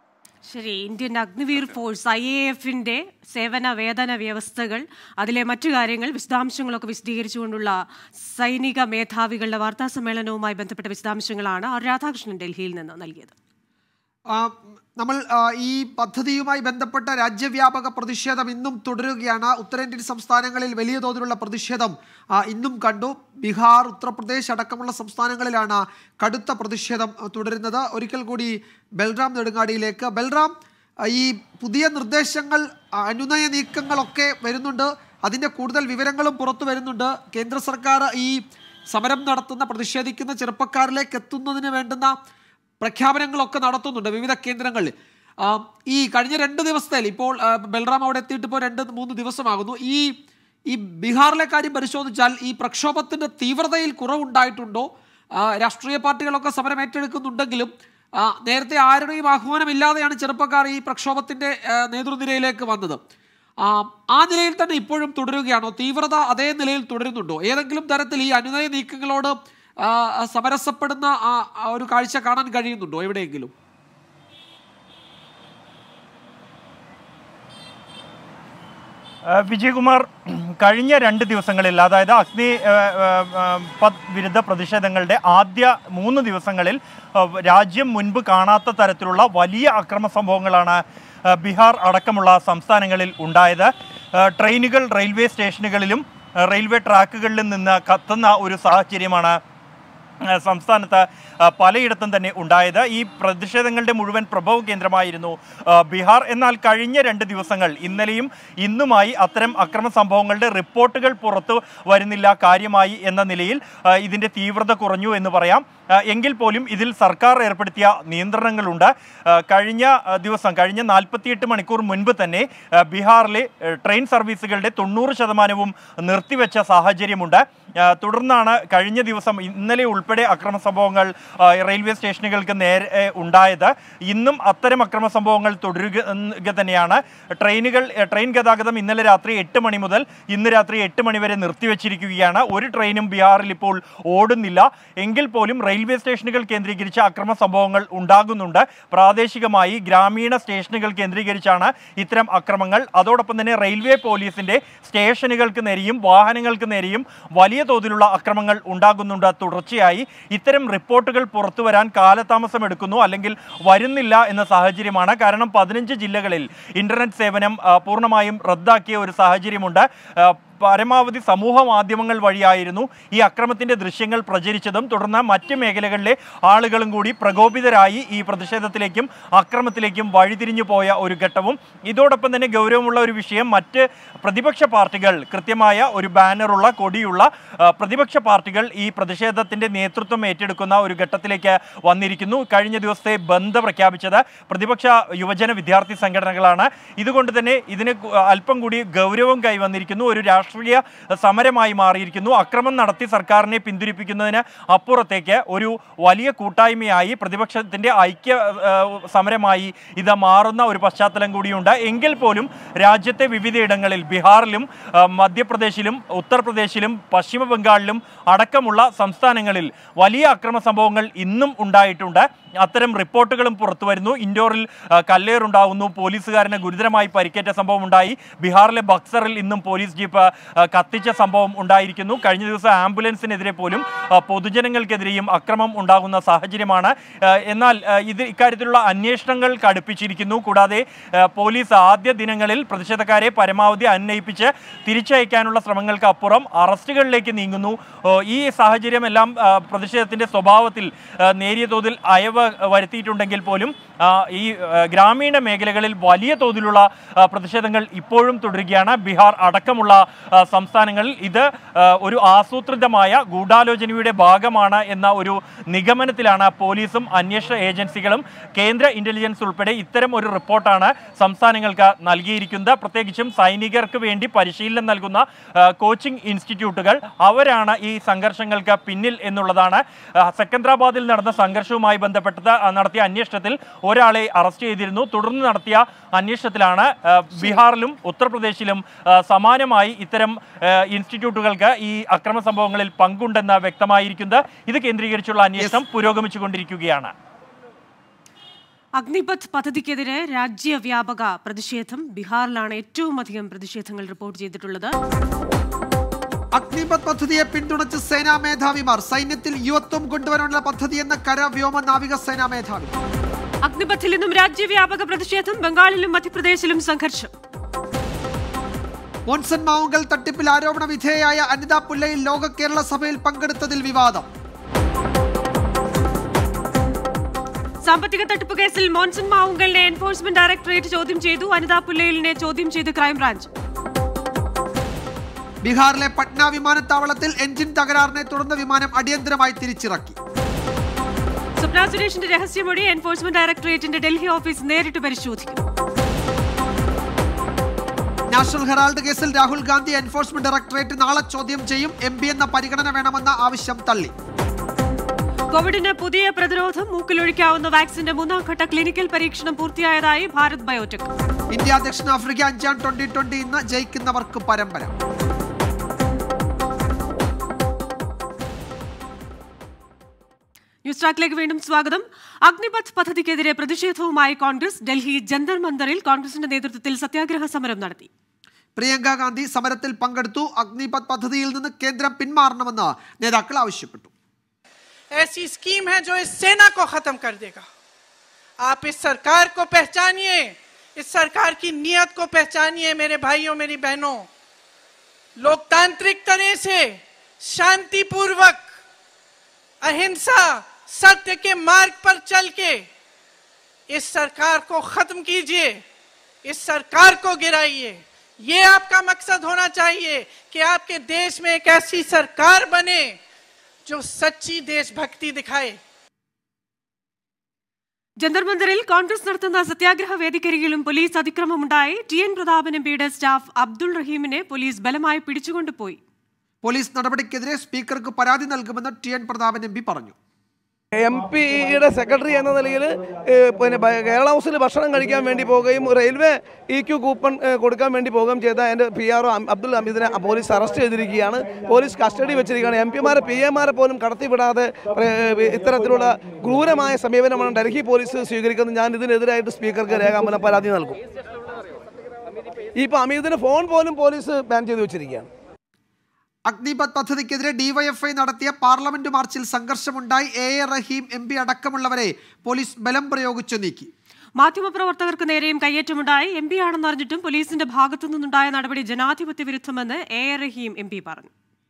B: ശരി Indian Agniveer force I A എഫിന്റെ സേവന വേതന വ്യവസ്ഥകൾ അതിലെ മറ്റു കാര്യങ്ങൾ വിശദാംശങ്ങളൊക്കെ വിശദീകരിച്ചുകൊണ്ടുള്ള സൈനിക മേധാവികളുടെ വാർത്താ സമ്മേളനവുമായി ബന്ധപ്പെട്ട വിശദാംശങ്ങളാണ് ആർ രാധാകൃഷ്ണൻ ഡൽഹിയിൽ നിന്ന് നൽകിയത്
A: ആ, നമ്മൾ ആ, ഈ പദ്ധതിയുമായി ബന്ധപ്പെട്ട രാജ്യവ്യാപക പ്രതിഷേധം ഇന്നും തുടരുകയാണ് ഉത്തരേന്ത്യൻ സംസ്ഥാനങ്ങളിൽ വലിയ തോതിലുള്ള പ്രതിഷേധം ആ, ഇന്നും കണ്ടു ബീഹാർ ഉത്തർപ്രദേശ് അടക്കമുള്ള സംസ്ഥാനങ്ങളിലാണ് കടുത്ത പ്രതിഷേധം ആ, തുടരുന്നത് ഒരിക്കൽ കൂടി ബൽറാം നെടുങ്ങാടിയിലേക്ക് ബൽറാം ആ, ഈ പുതിയ നിർദ്ദേശങ്ങൾ ആ, അനുനയ നീക്കങ്ങളൊക്കെ വരുന്നുണ്ട് അതിൻ്റെ കൂടുതൽ വിവരങ്ങളും പുറത്തു വരുന്നുണ്ട് കേന്ദ്ര സർക്കാർ ഈ സമരം നടത്തുന്ന പ്രതിഷേധിക്കുന്ന ചെറുപ്പക്കാരിലേക്ക് എത്തുന്നതിന് വേണ്ടുന്ന പ്രഖ്യാപനങ്ങളൊക്കെ നടത്തുന്നുണ്ട് വിവിധ കേന്ദ്രങ്ങളിൽ ആ, ഈ കഴിഞ്ഞ രണ്ട് ദിവസത്തിൽ ഇപ്പോൾ ആ, ബൽറാം അവിടെ എത്തിയിട്ട് ഇപ്പോൾ രണ്ട് മൂന്ന് ദിവസമാകുന്നു ഈ ഈ ബീഹാറിലെ കാര്യം പരിശോധിച്ചാൽ ഈ പ്രക്ഷോഭത്തിന്റെ തീവ്രതയിൽ കുറവുണ്ടായിട്ടുണ്ടോ ആ, രാഷ്ട്രീയ പാർട്ടികളൊക്കെ സമരം ഏറ്റെടുക്കുന്നുണ്ടെങ്കിലും ആ, നേരത്തെ ആരുടെയും ആഹ്വാനമില്ലാതെയാണ് ചെറുപ്പക്കാർ ഈ പ്രക്ഷോഭത്തിന്റെ ആ, നേതൃനിരയിലേക്ക് വന്നത് ആ, ആ നിലയിൽ തന്നെ ഇപ്പോഴും തുടരുകയാണോ തീവ്രത അതേ നിലയിൽ തുടരുന്നുണ്ടോ ഏതെങ്കിലും തരത്തിൽ ഈ അനുനയ നീക്കങ്ങളോട് ആ, ആ, സമരസപ്പെടുന്ന ആ ആ ഒരു കാഴ്ച കാണാൻ കഴിയുന്നുണ്ടോ എവിടെയെങ്കിലും
F: ഏഹ് വിജയകുമാർ കഴിഞ്ഞ രണ്ട് ദിവസങ്ങളിൽ അതായത് അഗ്നി ഏഹ്, ഏഹ്, ഏഹ്, പത് വിരുദ്ധ പ്രതിഷേധങ്ങളുടെ ആദ്യ മൂന്ന് ദിവസങ്ങളിൽ ഏഹ്, രാജ്യം മുൻപ് കാണാത്ത തരത്തിലുള്ള വലിയ അക്രമ സംഭവങ്ങളാണ് ഏഹ്, ബീഹാർ അടക്കമുള്ള സംസ്ഥാനങ്ങളിൽ ഉണ്ടായത് ഏഹ്, ട്രെയിനുകൾ റെയിൽവേ സ്റ്റേഷനുകളിലും ഏഹ്, റെയിൽവേ ട്രാക്കുകളിലും നിന്ന് കത്തുന്ന ഒരു സാഹചര്യമാണ് ഏഹ് സംസ്ഥാനത്ത് ഏഹ് പലയിടത്തും തന്നെ ഉണ്ടായത് ഈ പ്രതിഷേധങ്ങളുടെ മുഴുവൻ പ്രഭവ കേന്ദ്രമായിരുന്നു ഏഹ് ബീഹാർ എന്നാൽ കഴിഞ്ഞ രണ്ട് ദിവസങ്ങൾ ഇന്നലെയും ഇന്നുമായി അത്തരം അക്രമ സംഭവങ്ങളുടെ റിപ്പോർട്ടുകൾ പുറത്തു വരുന്നില്ല കാര്യമായി എന്ന നിലയിൽ ഏഹ് ഇതിന്റെ തീവ്രത കുറഞ്ഞു എന്ന് പറയാം ഏഹ് എങ്കിൽ പോലും ഇതിൽ സർക്കാർ ഏർപ്പെടുത്തിയ നിയന്ത്രണങ്ങളുണ്ട് ഏഹ് കഴിഞ്ഞ ഏഹ് ദിവസം കഴിഞ്ഞ നാൽപ്പത്തിയെട്ട് മണിക്കൂർ മുൻപ് തന്നെ ഏഹ് ബീഹാറിലെ ഏഹ് ട്രെയിൻ സർവീസുകളുടെ തൊണ്ണൂറ് ശതമാനവും നിർത്തിവെച്ച സാഹചര്യമുണ്ട് ഏഹ് തുടർന്നാണ് കഴിഞ്ഞ ദിവസം ഇന്നലെ ഉൾപ്പെടെ അക്രമ സംഭവങ്ങൾ ഏഹ് റെയിൽവേ സ്റ്റേഷനുകൾക്ക് നേരെ ഏഹ് ഉണ്ടായത് ഇന്നും അത്തരം അക്രമ സംഭവങ്ങൾ തുടരുക ഉം, തന്നെയാണ് ട്രെയിനുകൾ ഏഹ് ട്രെയിൻ ഗതാഗതം ഇന്നലെ രാത്രി എട്ട് മണി മുതൽ ഇന്ന് രാത്രി എട്ട് മണി വരെ നിർത്തിവെച്ചിരിക്കുകയാണ് ഒരു ട്രെയിനും ബീഹാറിൽ ഇപ്പോൾ ഓടുന്നില്ല എങ്കിൽ പോലും റെയിൽവേ സ്റ്റേഷനുകൾ കേന്ദ്രീകരിച്ച് അക്രമ സംഭവങ്ങൾ ഉണ്ടാകുന്നുണ്ട് പ്രാദേശികമായി ഗ്രാമീണ സ്റ്റേഷനുകൾ കേന്ദ്രീകരിച്ചാണ് ഇത്തരം അക്രമങ്ങൾ അതോടൊപ്പം തന്നെ റെയിൽവേ പോലീസിന്റെ സ്റ്റേഷനുകൾക്ക് നേരെയും വാഹനങ്ങൾക്ക് നേരെയും വലിയ തോതിലുള്ള അക്രമങ്ങൾ ഉണ്ടാകുന്നുണ്ട് തുടർച്ചയായി ഇത്തരം റിപ്പോർട്ടുകൾ പുറത്തു വരാൻ കാലതാമസം എടുക്കുന്നു അല്ലെങ്കിൽ വരുന്നില്ല എന്ന സാഹചര്യമാണ് കാരണം പതിനഞ്ച് ജില്ലകളിൽ ഇന്റർനെറ്റ് സേവനം ആ, പൂർണ്ണമായും റദ്ദാക്കിയ ഒരു സാഹചര്യമുണ്ട് ആ, പരമാവധി സമൂഹ മാധ്യമങ്ങൾ വഴിയായിരുന്നു ഈ അക്രമത്തിന്റെ ദൃശ്യങ്ങൾ പ്രചരിച്ചതും തുടർന്ന് മറ്റ് മേഖലകളിലെ ആളുകളും കൂടി പ്രകോപിതരായി ഈ പ്രതിഷേധത്തിലേക്കും അക്രമത്തിലേക്കും വഴിതിരിഞ്ഞു പോയ ഒരു ഘട്ടവും ഇതോടൊപ്പം തന്നെ ഗൗരവമുള്ള ഒരു വിഷയം മറ്റ് പ്രതിപക്ഷ പാർട്ടികൾ കൃത്യമായ ഒരു ബാനറുള്ള കൊടിയുള്ള ആ, പ്രതിപക്ഷ പാർട്ടികൾ ഈ പ്രതിഷേധത്തിന്റെ നേതൃത്വം ഏറ്റെടുക്കുന്ന ഒരു ഘട്ടത്തിലേക്ക് വന്നിരിക്കുന്നു കഴിഞ്ഞ ദിവസത്തെ ബന്ദ് പ്രഖ്യാപിച്ചത് പ്രതിപക്ഷ യുവജന വിദ്യാർത്ഥി സംഘടനകളാണ് ഇതുകൊണ്ട് തന്നെ ഇതിന് കു- അല്പം കൂടി ഗൗരവം കൈവന്നിരിക്കുന്നു ഒരു രാഷ്ട്രീയ സമരമായി മാറിയിരിക്കുന്നു അക്രമം നടത്തി സർക്കാരിനെ പിന്തിരിപ്പിക്കുന്നതിന് അപ്പുറത്തേക്ക് ഒരു വലിയ കൂട്ടായ്മയായി പ്രതിപക്ഷത്തിന്റെ ഐക്യ ആ, സമരമായി ഇത് മാറുന്ന ഒരു പശ്ചാത്തലം കൂടിയുണ്ട് എങ്കിൽ പോലും രാജ്യത്തെ വിവിധയിടങ്ങളിൽ ബീഹാറിലും ആ, മധ്യപ്രദേശിലും ഉത്തർപ്രദേശിലും പശ്ചിമ ബംഗാളിലും അടക്കമുള്ള സംസ്ഥാനങ്ങളിൽ വലിയ അക്രമ സംഭവങ്ങൾ ഇന്നും ഉണ്ടായിട്ടുണ്ട് അത്തരം റിപ്പോർട്ടുകളും പുറത്തു വരുന്നു ഇൻഡോറിൽ ആ, കല്ലേറുണ്ടാവുന്നു പോലീസുകാരന് ഗുരുതരമായി പരിക്കേറ്റ സംഭവം ഉണ്ടായി ബീഹാറിലെ ബക്സറിൽ ഇന്നും പോലീസ് ജീപ്പ് ആ, കത്തിച്ച സംഭവം ഉണ്ടായിരിക്കുന്നു കഴിഞ്ഞ ദിവസം ആംബുലൻസിനെതിരെ പോലും ആ, പൊതുജനങ്ങൾക്കെതിരെയും അക്രമം ഉണ്ടാകുന്ന സാഹചര്യമാണ് ആ, എന്നാൽ ആ, ഇത് ഇക്കാര്യത്തിലുള്ള അന്വേഷണങ്ങൾ കടുപ്പിച്ചിരിക്കുന്നു കൂടാതെ ആ, പോലീസ് ആദ്യ ദിനങ്ങളിൽ പ്രതിഷേധക്കാരെ പരമാവധി അന്വയിപ്പിച്ച് തിരിച്ചയക്കാനുള്ള ശ്രമങ്ങൾക്ക് അപ്പുറം അറസ്റ്റുകളിലേക്ക് നീങ്ങുന്നു ഓ, ഈ സാഹചര്യമെല്ലാം ആ, പ്രതിഷേധത്തിന്റെ സ്വഭാവത്തിൽ ആ, നേരിയ തോതിൽ അയവ് വരുത്തിയിട്ടുണ്ടെങ്കിൽ പോലും ആ, ഈ ആ, ഗ്രാമീണ മേഖലകളിൽ വലിയ തോതിലുള്ള ആ, പ്രതിഷേധങ്ങൾ ഇപ്പോഴും തുടരുകയാണ് ബീഹാർ അടക്കമുള്ള ആ, സംസ്ഥാനങ്ങളിൽ ഇത് ആ, ഒരു ആസൂത്രിതമായ ഗൂഢാലോചനയുടെ ഭാഗമാണ് എന്ന ഒരു നിഗമനത്തിലാണ് പോലീസും അന്വേഷണ ഏജൻസികളും കേന്ദ്ര ഇന്റലിജൻസ് ഉൾപ്പെടെ ഇത്തരം ഒരു റിപ്പോർട്ടാണ് സംസ്ഥാനങ്ങൾക്ക് നൽകിയിരിക്കുന്നത് പ്രത്യേകിച്ചും സൈനികർക്ക് വേണ്ടി പരിശീലനം നൽകുന്ന ആ, കോച്ചിംഗ് ഇൻസ്റ്റിറ്റ്യൂട്ടുകൾ അവരാണ് ഈ സംഘർഷങ്ങൾക്ക് പിന്നിൽ എന്നുള്ളതാണ് ആ, സെക്കന്ദ്രാബാദിൽ നടന്ന സംഘർഷവുമായി ബന്ധപ്പെട്ടത് ആ, നടത്തിയ അന്വേഷണത്തിൽ ഒരാളെ അറസ്റ്റ് ചെയ്തിരുന്നു തുടർന്ന് നടത്തിയ അന്വേഷണത്തിലാണ് ആ, ബീഹാറിലും ഉത്തർപ്രദേശിലും ആ, സമാനമായി ഇത്തരം ആ, ഇൻസ്റ്റിറ്റ്യൂട്ടുകൾക്ക് ഈ അക്രമ സംഭവങ്ങളിൽ പങ്കുണ്ടെന്ന് വ്യക്തമായിരിക്കുന്നത് ഇത് കേന്ദ്രീകരിച്ചുള്ള അന്വേഷണം പുരോഗമിച്ചുകൊണ്ടിരിക്കുകയാണ്
B: അഗ്നിപഥ് പദ്ധതിക്കെതിരെ രാജ്യവ്യാപക പ്രതിഷേധം ബീഹാറിലാണ് ഏറ്റവും അധികം പ്രതിഷേധങ്ങൾ റിപ്പോർട്ട് ചെയ്തിട്ടുള്ളത്
A: അഗ്നിപത് പദ്ധതിയെ പിന്തുണച്ച് സേനാ മേധാവിമാർ സൈന്യത്തിൽ യുവത്വം കൊണ്ടുവരാനുള്ള പദ്ധതിയെന്ന് കര വ്യോമ നാവിക സേനാ മേധാവി
B: അഗ്നിപഥിൽ നിന്നും രാജ്യവ്യാപക പ്രതിഷേധം ബംഗാളിലും മധ്യപ്രദേശിലും സംഘർഷം
A: മോൺസൺ മാവുങ്കൽ തട്ടിപ്പിൽ ആരോപണ വിധേയയായ അനിത പുല്ലയിൽ ലോക കേരള സഭയിൽ പങ്കെടുത്തതിൽ വിവാദം
B: സാമ്പത്തിക തട്ടിപ്പ് കേസിൽ മോൻസൺ മാവുങ്കലിനെ എൻഫോഴ്സ്മെന്റ് ഡയറക്ടറേറ്റ് ചോദ്യം ചെയ്തു അനിത പുല്ലയിലിനെ ചോദ്യം ചെയ്ത് ക്രൈംബ്രാഞ്ച്
A: ബീഹാറിലെ പട്ന വിമാനത്താവളത്തിൽ എഞ്ചിൻ തകരാറിനെ തുടർന്ന് വിമാനം അടിയന്തരമായി തിരിച്ചിറക്കി
B: സ്വപ്ന സുരേഷിന്റെ രഹസ്യമൊഴി എൻഫോഴ്സ്മെന്റ് ഡയറക്ടറേറ്റിന്റെ ഡൽഹി ഓഫീസ് നേരിട്ട് പരിശോധിക്കും
A: നാഷണൽ ഹെറാൾഡ് കേസിൽ രാഹുൽ ഗാന്ധി എൻഫോഴ്സ്മെന്റ് ഡയറക്ടറേറ്റ് നാളെ ചോദ്യം ചെയ്യും എം പി എന്ന പരിഗണന വേണമെന്ന ആവശ്യം തള്ളി
B: കോവിഡിന് പുതിയ പ്രതിരോധം മൂക്കിലൊഴിക്കാവുന്ന വാക്സിന്റെ മൂന്നാം ഘട്ട ക്ലിനിക്കൽ പരീക്ഷണം പൂർത്തിയായതായി ഭാരത് ബയോടെക്
A: ഇന്ത്യ ദക്ഷിണാഫ്രിക്ക അഞ്ചാം ട്വന്റി ട്വന്റി ഇന്ന് ജയിക്കുന്നവർക്ക് പരമ്പര
B: ന്യൂസ് ട്രാക്കിലേക്ക് വീണ്ടും സ്വാഗതം അഗ്നിപഥ് പദ്ധതിക്കെതിരെ പ്രതിഷേധവുമായി കോൺഗ്രസ് ഡൽഹി ജന്തർ മന്ദറിൽ കോൺഗ്രസിന്റെ നേതൃത്വത്തിൽ സത്യാഗ്രഹ സമരം നടത്തി
A: പ്രിയങ്ക ഗാന്ധി സമരത്തിൽ പങ്കെടുത്തു അഗ്നിപത് പദ്ധതിയിൽ നിന്ന് കേന്ദ്രം പിന്മാറണമെന്ന് നേതാക്കൾ ആവശ്യപ്പെട്ടു
G: ऐसी स्कीम है जो इस सेना को खत्म कर देगा आप इस सरकार को पहचानिए इस सरकार की नियत को पहचानिए मेरे भाइयों मेरी बहनों लोकतांत्रिक तरह से शांतिपूर्वक अहिंसा सत्य के मार्ग पर चल के इस सरकार को खत्म कीजिए इस सरकार को गिराइए ये आपका मकसद होना चाहिए कि आपके देश में एक ऐसी सरकार बने जो सच्ची देशभक्ति दिखाए
B: ജന്തർ മന്ദറിൽ കോൺഗ്രസ് നടത്തുന്ന സത്യാഗ്രഹ വേദിക്കരികിലും പോലീസ് അതിക്രമമുണ്ടായി ടി എൻ പ്രതാപൻ എംപിയുടെ സ്റ്റാഫ് അബ്ദുൾ റഹീമിനെ പോലീസ് ബലമായി പിടിച്ചുകൊണ്ടുപോയി
A: പോലീസ് നടപടിക്കെതിരെ സ്പീക്കർക്ക് പരാതി നൽകുമെന്ന് T N Prathapan M P പറഞ്ഞു
H: എം പിയുടെ സെക്രട്ടറി എന്ന നിലയിൽ പിന്നെ ബ- കേരള ഹൗസിൽ ഭക്ഷണം കഴിക്കാൻ വേണ്ടി പോവുകയും റെയിൽവേ ഇ ക്യു കൂപ്പൺ ഏ, കൊടുക്കാൻ വേണ്ടി പോവുകയും ചെയ്ത എൻ്റെ പി ആർ ഒ അബ്ദുൽ ഹമീദിനെ പോലീസ് അറസ്റ്റ് ചെയ്തിരിക്കുകയാണ് പോലീസ് കസ്റ്റഡി വെച്ചിരിക്കുകയാണ് എം പിമാരെ പി എമാരെ പോലും കടത്തിവിടാതെ ഏ, ഇത്തരത്തിലുള്ള ക്രൂരമായ സമീപനമാണ് ഡൽഹി പോലീസ് സ്വീകരിക്കുന്നത് ഞാൻ ഇതിനെതിരായിട്ട് സ്പീക്കർക്ക് രേഖാമൂലം പരാതി നൽകും ഇപ്പോൾ അമീദിന് ഫോൺ പോലും പോലീസ് ബാൻ ചെയ്ത് വെച്ചിരിക്കുകയാണ്
A: അഗ്നിപത് പദ്ധതിക്കെതിരെ ഡിവൈഎഫ്ഐ നടത്തിയ പാർലമെന്റ് മാർച്ചിൽ സംഘർഷമുണ്ടായി A A Rahim M P അടക്കമുള്ളവരെ പോലീസ് ബലം പ്രയോഗിച്ചു നീക്കി
B: മാധ്യമപ്രവർത്തകർക്ക് നേരെയും കയ്യേറ്റമുണ്ടായി എം പി ആണെന്ന് അറിഞ്ഞിട്ടും പോലീസിന്റെ ഭാഗത്തു നിന്നുണ്ടായ നടപടി ജനാധിപത്യ വിരുദ്ധമെന്ന് A A Rahim M P പറഞ്ഞു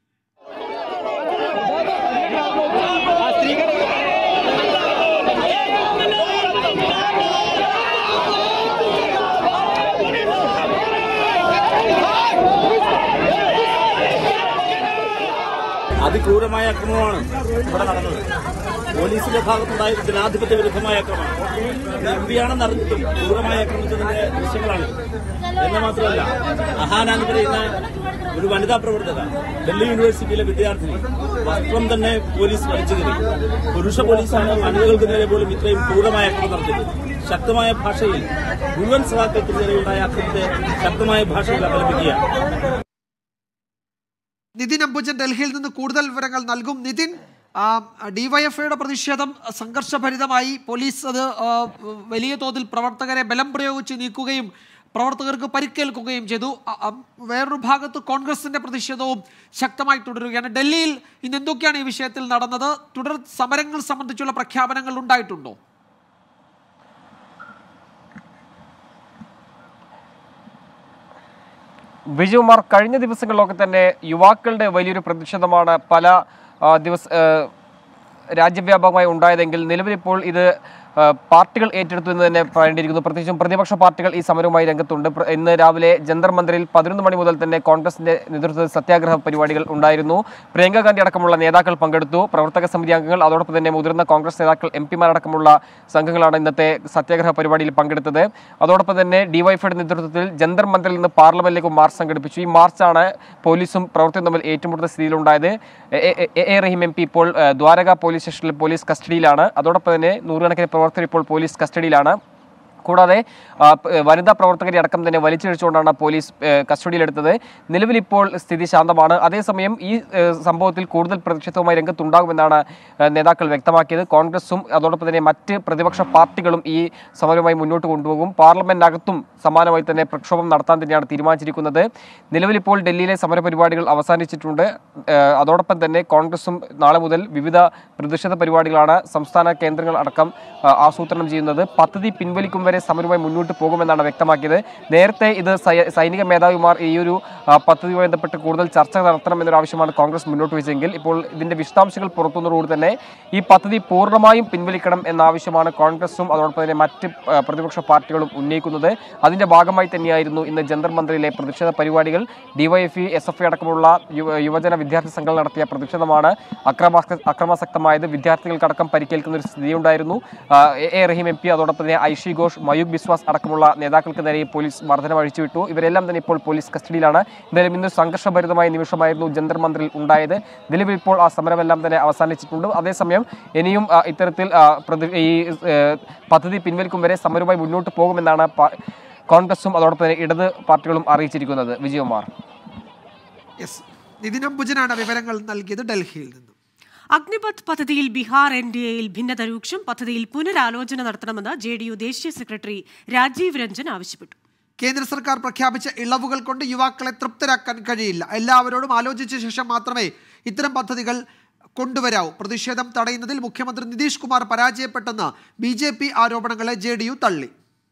I: അതിക്രൂരമായ അക്രമമാണ് ഇവിടെ നടന്നത് പോലീസിന്റെ ഭാഗത്തുണ്ടായ ജനാധിപത്യ വിരുദ്ധമായ അക്രമമാണ് എം പി ആണെന്ന് അറിഞ്ഞിട്ടും ക്രൂരമായി ആക്രമിച്ചതിന്റെ ദൃശ്യങ്ങളാണ് എന്ന് മാത്രമല്ല അഹാന എന്ന് പറയുന്ന ഒരു വനിതാ പ്രവർത്തക ഡൽഹി യൂണിവേഴ്സിറ്റിയിലെ വിദ്യാർത്ഥിനി വസ്ത്രം തന്നെ പോലീസ് വലിച്ചു കയറി പുരുഷ പോലീസാണ് വനിതകൾക്ക് നേരെ പോലും ഇത്രയും ക്രൂരമായ അക്രമം നടത്തിയത് ശക്തമായ ഭാഷയിൽ മുഴുവൻ സഭാക്കൾക്ക് നേരെയുണ്ടായ അക്രമത്തെ ശക്തമായ ഭാഷയിൽ അപലപിക്കുകയാണ്
A: നിതിൻ അംബുജൻ ഡൽഹിയിൽ നിന്ന് കൂടുതൽ വിവരങ്ങൾ നൽകും നിതിൻ ഡിവൈഎഫ്ഐയുടെ പ്രതിഷേധം സംഘർഷഭരിതമായി പോലീസ് അത് ആ, വലിയ തോതിൽ പ്രവർത്തകരെ ബലം പ്രയോഗിച്ച് നീക്കുകയും പ്രവർത്തകർക്ക് പരിക്കേൽക്കുകയും ചെയ്തു അ- അ- വേറൊരു ഭാഗത്ത് കോൺഗ്രസിന്റെ പ്രതിഷേധവും ശക്തമായി തുടരുകയാണ് ഡൽഹിയിൽ ഇന്ന് എന്തൊക്കെയാണ് ഈ വിഷയത്തിൽ നടന്നത് തുടർ സമരങ്ങൾ സംബന്ധിച്ചുള്ള പ്രഖ്യാപനങ്ങൾ ഉണ്ടായിട്ടുണ്ടോ
J: വിജയകുമാർ കഴിഞ്ഞ ദിവസങ്ങളിലൊക്കെ തന്നെ യുവാക്കളുടെ വലിയൊരു പ്രതിഷേധമാണ് പല ആ, ദിവസ ആ, രാജ്യവ്യാപകമായി ഉണ്ടായതെങ്കിൽ നിലവിലിപ്പോൾ ഇത് ആ, പാർട്ടികൾ ഏറ്റെടുത്തു എന്ന് തന്നെ പറയേണ്ടിയിരിക്കുന്നു പ്രത്യേകിച്ചും പ്രതിപക്ഷ പാർട്ടികൾ ഈ സമരവുമായി രംഗത്തുണ്ട് പ്ര- ഇന്ന് രാവിലെ ജന്തർ മന്ദിറിൽ പതിനൊന്ന് മണി മുതൽ തന്നെ കോൺഗ്രസിന്റെ നേതൃത്വത്തിൽ സത്യാഗ്രഹ പരിപാടികൾ ഉണ്ടായിരുന്നു പ്രിയങ്ക ഗാന്ധി അടക്കമുള്ള നേതാക്കൾ പങ്കെടുത്തു പ്രവർത്തക സമിതി അംഗങ്ങൾ അതോടൊപ്പം തന്നെ മുതിർന്ന കോൺഗ്രസ് നേതാക്കൾ എം പിമാരടക്കമുള്ള സംഘങ്ങളാണ് ഇന്നത്തെ സത്യാഗ്രഹ പരിപാടിയിൽ പങ്കെടുത്തത് അതോടൊപ്പം തന്നെ ഡിവൈഫൈയുടെ നേതൃത്വത്തിൽ ജന്തർ മന്ദിറിൽ നിന്ന് പാർലമെന്റിലേക്ക് മാർച്ച് സംഘടിപ്പിച്ചു ഈ മാർച്ചാണ് പോലീസും പ്രവർത്തകരും തമ്മിൽ ഏറ്റുമുട്ടുന്ന സ്ഥിതിയിലുണ്ടായത് A- A- A- A Rahim M P ഇപ്പോൾ ഏഹ്, ദ്വാരക പോലീസ് സ്റ്റേഷനിൽ പോലീസ് കസ്റ്റഡിയിലാണ് അതോടൊപ്പം തന്നെ നൂറുകണക്കിന് പ്രവർത്തകർ ഇപ്പോൾ പോലീസ് കസ്റ്റഡിയിലാണ് കൂടാതെ ആ, പ- ഏഹ്, വനിതാ പ്രവർത്തകരെ അടക്കം തന്നെ വലിച്ചിഴച്ചുകൊണ്ടാണ് പോലീസ് ഏഹ്, കസ്റ്റഡിയിലെടുത്തത് നിലവിൽ ഇപ്പോൾ സ്ഥിതി ശാന്തമാണ് അതേസമയം ഈ ഏഹ്, സംഭവത്തിൽ കൂടുതൽ പ്രതിഷേധവുമായി രംഗത്തുണ്ടാകുമെന്നാണ് ഏഹ്, നേതാക്കൾ വ്യക്തമാക്കിയത് കോൺഗ്രസും അതോടൊപ്പം തന്നെ മറ്റ് പ്രതിപക്ഷ പാർട്ടികളും ഈ സമരവുമായി മുന്നോട്ട് കൊണ്ടുപോകും പാർലമെന്റിനകത്തും സമാനമായി തന്നെ പ്രക്ഷോഭം നടത്താൻ തന്നെയാണ് തീരുമാനിച്ചിരിക്കുന്നത് നിലവിലിപ്പോൾ ഡൽഹിയിലെ സമരപരിപാടികൾ അവസാനിച്ചിട്ടുണ്ട് ഏഹ്, അതോടൊപ്പം തന്നെ കോൺഗ്രസും നാളെ മുതൽ വിവിധ പ്രതിഷേധ പരിപാടികളാണ് സംസ്ഥാന കേന്ദ്രങ്ങൾ അടക്കം ആ, ആസൂത്രണം ചെയ്യുന്നത് പദ്ധതി പിൻവലിക്കും വരെ സമരവുമായി മുന്നോട്ട് പോകുമെന്നാണ് വ്യക്തമാക്കിയത് നേരത്തെ ഇത് സൈ- സൈനിക മേധാവിമാർ ഈ ഒരു ആ, പദ്ധതിയുമായി ബന്ധപ്പെട്ട് കൂടുതൽ ചർച്ച നടത്തണം എന്നൊരു ആവശ്യമാണ് കോൺഗ്രസ് മുന്നോട്ട് വെച്ചെങ്കിൽ ഇപ്പോൾ ഇതിന്റെ വിശദാംശങ്ങൾ പുറത്തുവന്നതോടുകൂടി തന്നെ ഈ പദ്ധതി പൂർണ്ണമായും പിൻവലിക്കണം എന്ന ആവശ്യമാണ് കോൺഗ്രസും അതോടൊപ്പം തന്നെ മറ്റ് ആ, പ്രതിപക്ഷ പാർട്ടികളും ഉന്നയിക്കുന്നത് അതിന്റെ ഭാഗമായി തന്നെയായിരുന്നു ഇന്ന് ജന്തർ മന്ദിറിലെ പ്രതിഷേധ പരിപാടികൾ ഡിവൈഎഫ്ഇ എസ് എഫ് ഐ അടക്കമുള്ള യുവ- യുവജന വിദ്യാർത്ഥി സംഘങ്ങൾ നടത്തിയ പ്രതിഷേധമാണ് അക്രമാസക്ത അക്രമാസക്തമായത് വിദ്യാർത്ഥികൾക്കടക്കം പരിക്കേൽക്കുന്ന ഒരു സ്ഥിതിയുണ്ടായിരുന്നു ആ, A A Rahim M P അതോടൊപ്പം തന്നെ ഐഷി ഘോഷ് മയൂഖ് ബിസ്വാസ് അടക്കമുള്ള നേതാക്കൾക്ക് നേരെ പോലീസ് മർദ്ദനം അഴിച്ചുവിട്ടു ഇവരെല്ലാം തന്നെ ഇപ്പോൾ പോലീസ് കസ്റ്റഡിയിലാണ് എന്തായാലും ഇന്ന് സംഘർഷഭരിതമായ നിമിഷമായിരുന്നു ജന്തർ മന്ദിറിൽ ഉണ്ടായത് നിലവിൽ ഇപ്പോൾ ആ സമരമെല്ലാം തന്നെ അവസാനിച്ചിട്ടുണ്ട് അതേസമയം ഇനിയും ആ, ഇത്തരത്തിൽ ആ, പ്രതി- ഈ ഏഹ്, പദ്ധതി പിൻവലിക്കും വരെ സമരവുമായി മുന്നോട്ട് പോകുമെന്നാണ് പ- കോൺഗ്രസും അതോടൊപ്പം തന്നെ ഇടത് പാർട്ടികളും അറിയിച്ചിരിക്കുന്നത് വിജയകുമാർ
A: യെസ് നിതിൻ അംബുജനാണ് വിവരങ്ങൾ നൽകിയത് ഡൽഹിയിൽ നിന്ന്
B: അഗ്നിപഥ് പദ്ധതിയിൽ ബീഹാർ എൻ ഡി എയിൽ ഭിന്നത രൂക്ഷം പദ്ധതിയിൽ പുനരാലോചന നടത്തണമെന്ന് ജെ ഡി യു ദേശീയ സെക്രട്ടറി രാജീവ് രഞ്ജൻ ആവശ്യപ്പെട്ടു
A: കേന്ദ്ര സർക്കാർ പ്രഖ്യാപിച്ച ഇളവുകൾ കൊണ്ട് യുവാക്കളെ തൃപ്തരാക്കാൻ കഴിയില്ല എല്ലാവരോടും ആലോചിച്ച ശേഷം മാത്രമേ ഇത്തരം പദ്ധതികൾ കൊണ്ടുവരാവൂ പ്രതിഷേധം തടയുന്നതിൽ മുഖ്യമന്ത്രി നിതീഷ് കുമാർ പരാജയപ്പെട്ടെന്ന് ബി ജെ പി ആരോപണങ്ങളെ ജെ ഡി യു തള്ളി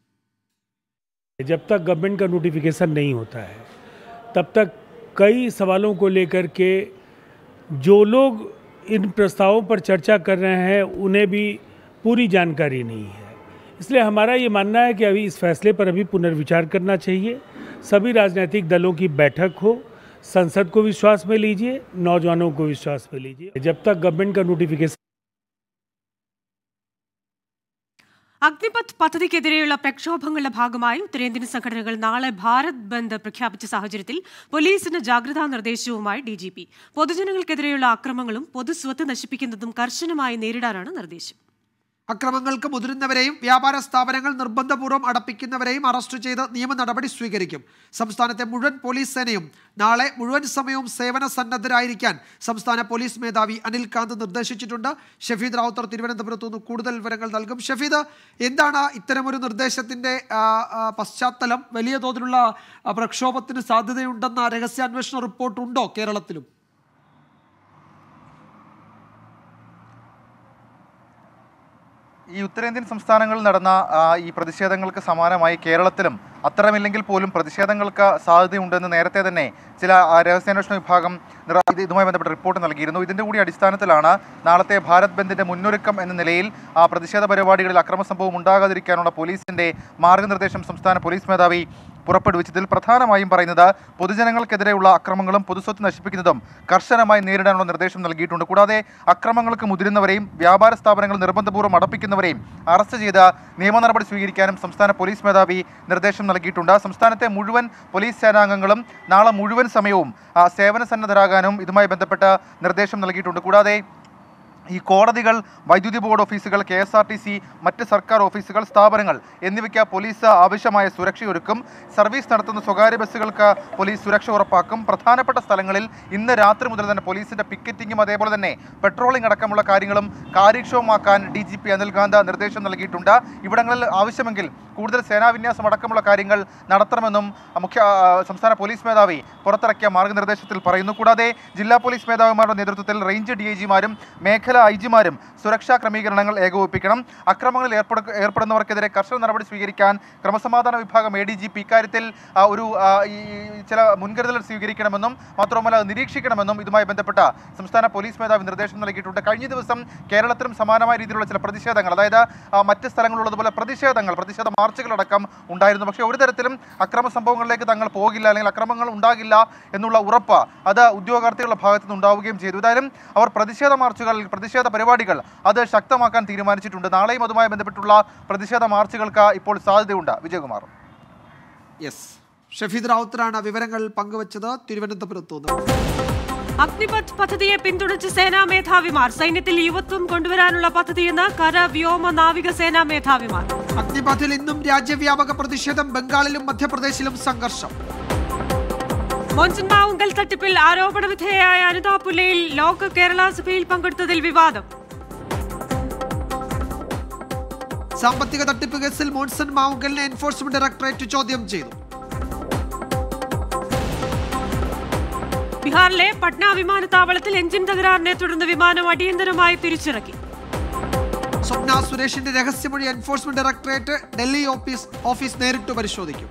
K: जब तक गवर्नमेंट का नोटिफिकेशन नहीं होता है तब तक कई सवालों को लेकर के जो लोग इन प्रस्तावों पर चर्चा कर रहे हैं उन्हें भी पूरी जानकारी नहीं है इसलिए हमारा ये मानना है कि अभी इस फैसले पर अभी पुनर्विचार करना चाहिए सभी राजनीतिक दलों की बैठक हो संसद को विश्वास में लीजिए नौजवानों को विश्वास में लीजिए जब तक गवर्नमेंट का नोटिफिकेशन
B: അഗ്നിപഥ് പദ്ധതിക്കെതിരെയുള്ള പ്രക്ഷോഭങ്ങളുടെ ഭാഗമായി ഉത്തരേന്ത്യൻ സംഘടനകൾ നാളെ ഭാരത് ബന്ദ് പ്രഖ്യാപിച്ച സാഹചര്യത്തിൽ പോലീസിന് ജാഗ്രതാ നിർദ്ദേശവുമായി ഡി ജി പി പൊതുജനങ്ങൾക്കെതിരെയുള്ള അക്രമങ്ങളും പൊതുസ്വത്ത് നശിപ്പിക്കുന്നതും കർശനമായി നേരിടാനാണ് നിർദ്ദേശം
A: അക്രമങ്ങൾക്ക് മുതിരുന്നവരെയും വ്യാപാര സ്ഥാപനങ്ങൾ നിർബന്ധപൂർവ്വം അടപ്പിക്കുന്നവരെയും അറസ്റ്റ് ചെയ്ത് നിയമ നടപടി സ്വീകരിക്കും സംസ്ഥാനത്തെ മുഴുവൻ പോലീസ് സേനയും നാളെ മുഴുവൻ സമയവും സേവന സന്നദ്ധരായിരിക്കാൻ സംസ്ഥാന പോലീസ് മേധാവി അനിൽ കാന്ത് നിർദ്ദേശിച്ചിട്ടുണ്ട് ഷഫീദ് റാവുത്തർ തിരുവനന്തപുരത്തു നിന്ന് കൂടുതൽ വിവരങ്ങൾ നൽകും ഷഫീദ് എന്താണ് ഇത്തരമൊരു നിർദ്ദേശത്തിന്റെ ആ, ആ, പശ്ചാത്തലം വലിയ തോതിലുള്ള ആ, പ്രക്ഷോഭത്തിന് സാധ്യതയുണ്ടെന്ന രഹസ്യാന്വേഷണ റിപ്പോർട്ടുണ്ടോ കേരളത്തിലും
L: ഈ ഉത്തരേന്ത്യൻ സംസ്ഥാനങ്ങളിൽ നടന്ന ആ, ഈ പ്രതിഷേധങ്ങൾക്ക് സമാനമായി കേരളത്തിലും അത്തരമില്ലെങ്കിൽ പോലും പ്രതിഷേധങ്ങൾക്ക് സാധ്യതയുണ്ടെന്ന് നേരത്തെ തന്നെ ചില ആ, രഹസ്യാന്വേഷണ വിഭാഗം നിറ- ഇത് ഇതുമായി ബന്ധപ്പെട്ട റിപ്പോർട്ട് നൽകിയിരുന്നു ഇതിൻ്റെ കൂടി അടിസ്ഥാനത്തിലാണ് നാളത്തെ ഭാരത് ബന്ദിന്റെ മുന്നൊരുക്കം എന്ന നിലയിൽ ആ പ്രതിഷേധ പരിപാടികളിൽ അക്രമ സംഭവം ഉണ്ടാകാതിരിക്കാനുള്ള പോലീസിന്റെ മാർഗനിർദ്ദേശം സംസ്ഥാന പോലീസ് മേധാവി പുറപ്പെടുവിച്ചതിൽ പ്രധാനമായും പറയുന്നത് പൊതുജനങ്ങൾക്കെതിരെയുള്ള അക്രമങ്ങളും പൊതുസ്വത്ത് നശിപ്പിക്കുന്നതും കർശനമായി നേരിടാനുള്ള നിർദ്ദേശം നൽകിയിട്ടുണ്ട് കൂടാതെ അക്രമങ്ങൾക്ക് മുതിരുന്നവരെയും വ്യാപാര സ്ഥാപനങ്ങൾ നിർബന്ധപൂർവ്വം അടപ്പിക്കുന്നവരെയും അറസ്റ്റ് ചെയ്ത് നിയമ നടപടി സ്വീകരിക്കാനും സംസ്ഥാന പോലീസ് മേധാവി നിർദ്ദേശം നൽകിയിട്ടുണ്ട് സംസ്ഥാനത്തെ മുഴുവൻ പോലീസ് സേനാംഗങ്ങളും നാളെ മുഴുവൻ സമയവും ആ, സേവന സന്നദ്ധരാകാനും ഇതുമായി ബന്ധപ്പെട്ട നിർദ്ദേശം നൽകിയിട്ടുണ്ട് കൂടാതെ ഈ കോടതികൾ വൈദ്യുതി ബോർഡ് ഓഫീസുകൾ K S R T C മറ്റ് സർക്കാർ ഓഫീസുകൾ സ്ഥാപനങ്ങൾ എന്നിവയ്ക്ക് പോലീസ് ആവശ്യമായ സുരക്ഷയൊരുക്കും സർവീസ് നടത്തുന്ന സ്വകാര്യ ബസ്സുകൾക്ക് പോലീസ് സുരക്ഷ ഉറപ്പാക്കും പ്രധാനപ്പെട്ട സ്ഥലങ്ങളിൽ ഇന്ന് രാത്രി മുതൽ തന്നെ പോലീസിന്റെ പിക്കറ്റിംഗും അതേപോലെ തന്നെ പെട്രോളിംഗ് അടക്കമുള്ള കാര്യങ്ങളും കാര്യക്ഷമമാക്കാൻ ഡി ജി പി അനിൽകാന്ത് നിർദ്ദേശം നൽകിയിട്ടുണ്ട് ഇവിടങ്ങളിൽ ആവശ്യമെങ്കിൽ കൂടുതൽ സേനാവിന്യാസം അടക്കമുള്ള കാര്യങ്ങൾ നടത്തണമെന്നും മുഖ്യ ആ, സംസ്ഥാന പോലീസ് മേധാവി പുറത്തിറക്കിയ മാർഗനിർദ്ദേശത്തിൽ പറയുന്നു കൂടാതെ ജില്ലാ പോലീസ് മേധാവിമാരുടെ നേതൃത്വത്തിൽ റേഞ്ച് ഡി ഐ ജിമാരും മേഖലാ ഐ ജിമാരും സുരക്ഷാ ക്രമീകരണങ്ങൾ ഏകോപിപ്പിക്കണം അക്രമങ്ങളിൽ ഏർപ്പെടു ഏർപ്പെടുന്നവർക്കെതിരെ കർശന നടപടി സ്വീകരിക്കാൻ ക്രമസമാധാന വിഭാഗം എ ഡി ജി പി ഇക്കാര്യത്തിൽ ആ, ഒരു ആ, ഈ ചില മുൻകരുതൽ സ്വീകരിക്കണമെന്നും മാത്രമല്ല അത് നിരീക്ഷിക്കണമെന്നും ഇതുമായി ബന്ധപ്പെട്ട സംസ്ഥാന പോലീസ് മേധാവി നിർദ്ദേശം നൽകിയിട്ടുണ്ട് കഴിഞ്ഞ ദിവസം കേരളത്തിലും സമാനമായ രീതിയിലുള്ള ചില പ്രതിഷേധങ്ങൾ അതായത് ആ, മറ്റ് സ്ഥലങ്ങളിലുള്ളതുപോലെ പ്രതിഷേധങ്ങൾ പ്രതിഷേധ മാർച്ചുകളടക്കം ഉണ്ടായിരുന്നു പക്ഷേ ഒരു തരത്തിലും അക്രമ സംഭവങ്ങളിലേക്ക് തങ്ങൾ പോകില്ല അല്ലെങ്കിൽ അക്രമങ്ങൾ ഉണ്ടാകില്ല എന്നുള്ള ഉറപ്പ് അത് ഉദ്യോഗാർത്ഥികളുടെ ഭാഗത്തു നിന്ന് ഉണ്ടാവുകയും ചെയ്തു ഏതായാലും അവർ പ്രതിഷേധ മാർച്ചുകൾ പ്രതിഷേധ പരിപാടികൾ അത് ശക്തമാക്കാൻ തീരുമാനിച്ചിട്ടുണ്ട് നാളെയും അതുമായി ബന്ധപ്പെട്ടുള്ള പ്രതിഷേധ മാർച്ചുകൾക്ക് ഇപ്പോൾ സാധ്യതയുണ്ട് വിജയകുമാർ
A: യെസ് ഷഫീദ് റാവുത്തറാണ് വിവരങ്ങൾ പങ്കുവച്ചത് തിരുവനന്തപുരത്തു നിന്ന്
B: അഗ്നിപഥ് പദ്ധതിയെ പിന്തുണച്ച് സേനാ മേധാവിമാർ സൈന്യത്തിൽ യുവത്വം കൊണ്ടുവരാനുള്ള പദ്ധതിയെന്ന് കര വ്യോമ നാവിക സേനാ മേധാവിമാർ
A: അഗ്നിപഥിൽ ഇന്നും രാജ്യവ്യാപക പ്രതിഷേധം ബംഗാളിലും മധ്യപ്രദേശിലും സംഘർഷം
B: മോൻസൺ മാവുങ്കൽ തട്ടിപ്പിൽ ആരോപണ വിധേയയായ അനിത പുല്ലയിൽ ലോക കേരള സഭയിൽ പങ്കെടുത്തതിൽ വിവാദം
A: സാമ്പത്തിക തട്ടിപ്പ് കേസിൽ മോൺസൺ മാവുങ്കലിനെ എൻഫോഴ്സ്മെന്റ് ഡയറക്ടറേറ്റ് ചോദ്യം ചെയ്തു
B: ബീഹാറിലെ പട്ന വിമാനത്താവളത്തിൽ എഞ്ചിൻ തകരാറിനെ തുടർന്ന് വിമാനം അടിയന്തരമായി തിരിച്ചിറക്കി
A: സ്വപ്ന സുരേഷിന്റെ രഹസ്യമൊഴി enforcement directorate Delhi office office നേരിട്ട് പരിശോധിക്കും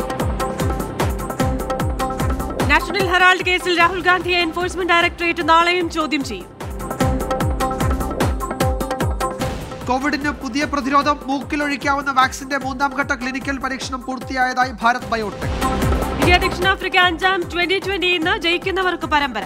B: നാഷണൽ ഹെറാൾഡ് കേസിൽ രാഹുൽ ഗാന്ധിയെ എൻഫോഴ്സ്മെന്റ് ഡയറക്ടറേറ്റ് നാളെയും ചോദ്യം ചെയ്യും
A: കോവിഡിന് പുതിയ പ്രതിരോധം മൂക്കിലൊഴിക്കാവുന്ന വാക്സിന്റെ മൂന്നാം ഘട്ട ക്ലിനിക്കൽ പരീക്ഷണം പൂർത്തിയായതായി ഭാരത് ബയോടെക്
B: ഇന്ത്യ ദക്ഷിണാഫ്രിക്ക അഞ്ചാം ട്വന്റി ട്വന്റി ഇന്ന് ജയിക്കുന്നവർക്ക് പരമ്പര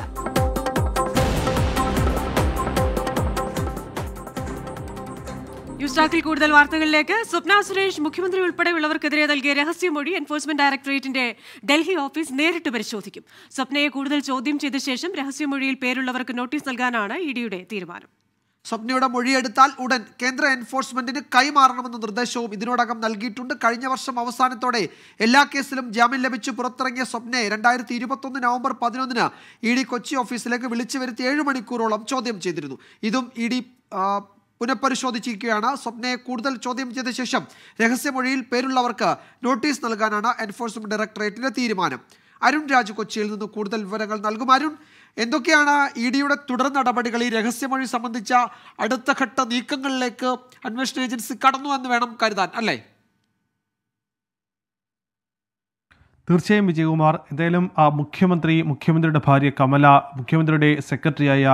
B: ന്യൂസ് ടാക്കിൽ കൂടുതൽ വാർത്തകളിലേക്ക് സ്വപ്ന സുരേഷ് മുഖ്യമന്ത്രി ഉൾപ്പെടെയുള്ളവർക്കെതിരെ നൽകിയ രഹസ്യമൊഴി എൻഫോഴ്സ്മെന്റ് ഡയറക്ടറേറ്റിന്റെ ഡൽഹി ഓഫീസ് നേരിട്ട് പരിശോധിക്കും സ്വപ്നയെ കൂടുതൽ ചോദ്യം ചെയ്ത ശേഷം രഹസ്യമൊഴിയിൽ പേരുള്ളവർക്ക് നോട്ടീസ് നൽകാനാണ് ഇഡിയുടെ തീരുമാനം
A: സ്വപ്നയുടെ മൊഴിയെടുത്താൽ ഉടൻ കേന്ദ്ര എൻഫോഴ്സ്മെന്റിന് കൈമാറണമെന്ന നിർദ്ദേശവും ഇതിനോടകം നൽകിയിട്ടുണ്ട് കഴിഞ്ഞ വർഷം അവസാനത്തോടെ എല്ലാ കേസിലും ജാമ്യം ലഭിച്ച് പുറത്തിറങ്ങിയ സ്വപ്നയെ രണ്ടായിരത്തി ഇരുപത്തൊന്ന് നവംബർ പതിനൊന്നിന് ഇ ഡി കൊച്ചി ഓഫീസിലേക്ക് വിളിച്ചു വരുത്തി ഏഴ് മണിക്കൂറോളം ചോദ്യം ചെയ്തിരുന്നു ഇതും ഇ ഡി പുനഃപരിശോധിച്ചിരിക്കുകയാണ് സ്വപ്നയെ കൂടുതൽ ചോദ്യം ചെയ്ത ശേഷം രഹസ്യമൊഴിയിൽ പേരുള്ളവർക്ക് നോട്ടീസ് നൽകാനാണ് എൻഫോഴ്സ്മെന്റ് ഡയറക്ടറേറ്റിന്റെ തീരുമാനം അരുൺ രാജു കൊച്ചിയിൽ നിന്ന് കൂടുതൽ വിവരങ്ങൾ നൽകും അരുൺ എന്തൊക്കെയാണ് ഇ ഡിയുടെ തുടർ നടപടികൾ ഈ രഹസ്യമൊഴി സംബന്ധിച്ച അടുത്ത ഘട്ട നീക്കങ്ങളിലേക്ക് അന്വേഷണ ഏജൻസി കടന്നു എന്ന് വേണം കരുതാൻ അല്ലേ
M: തീർച്ചയായും വിജയകുമാർ എന്തായാലും ആ മുഖ്യമന്ത്രി മുഖ്യമന്ത്രിയുടെ ഭാര്യ കമല മുഖ്യമന്ത്രിയുടെ സെക്രട്ടറിയായ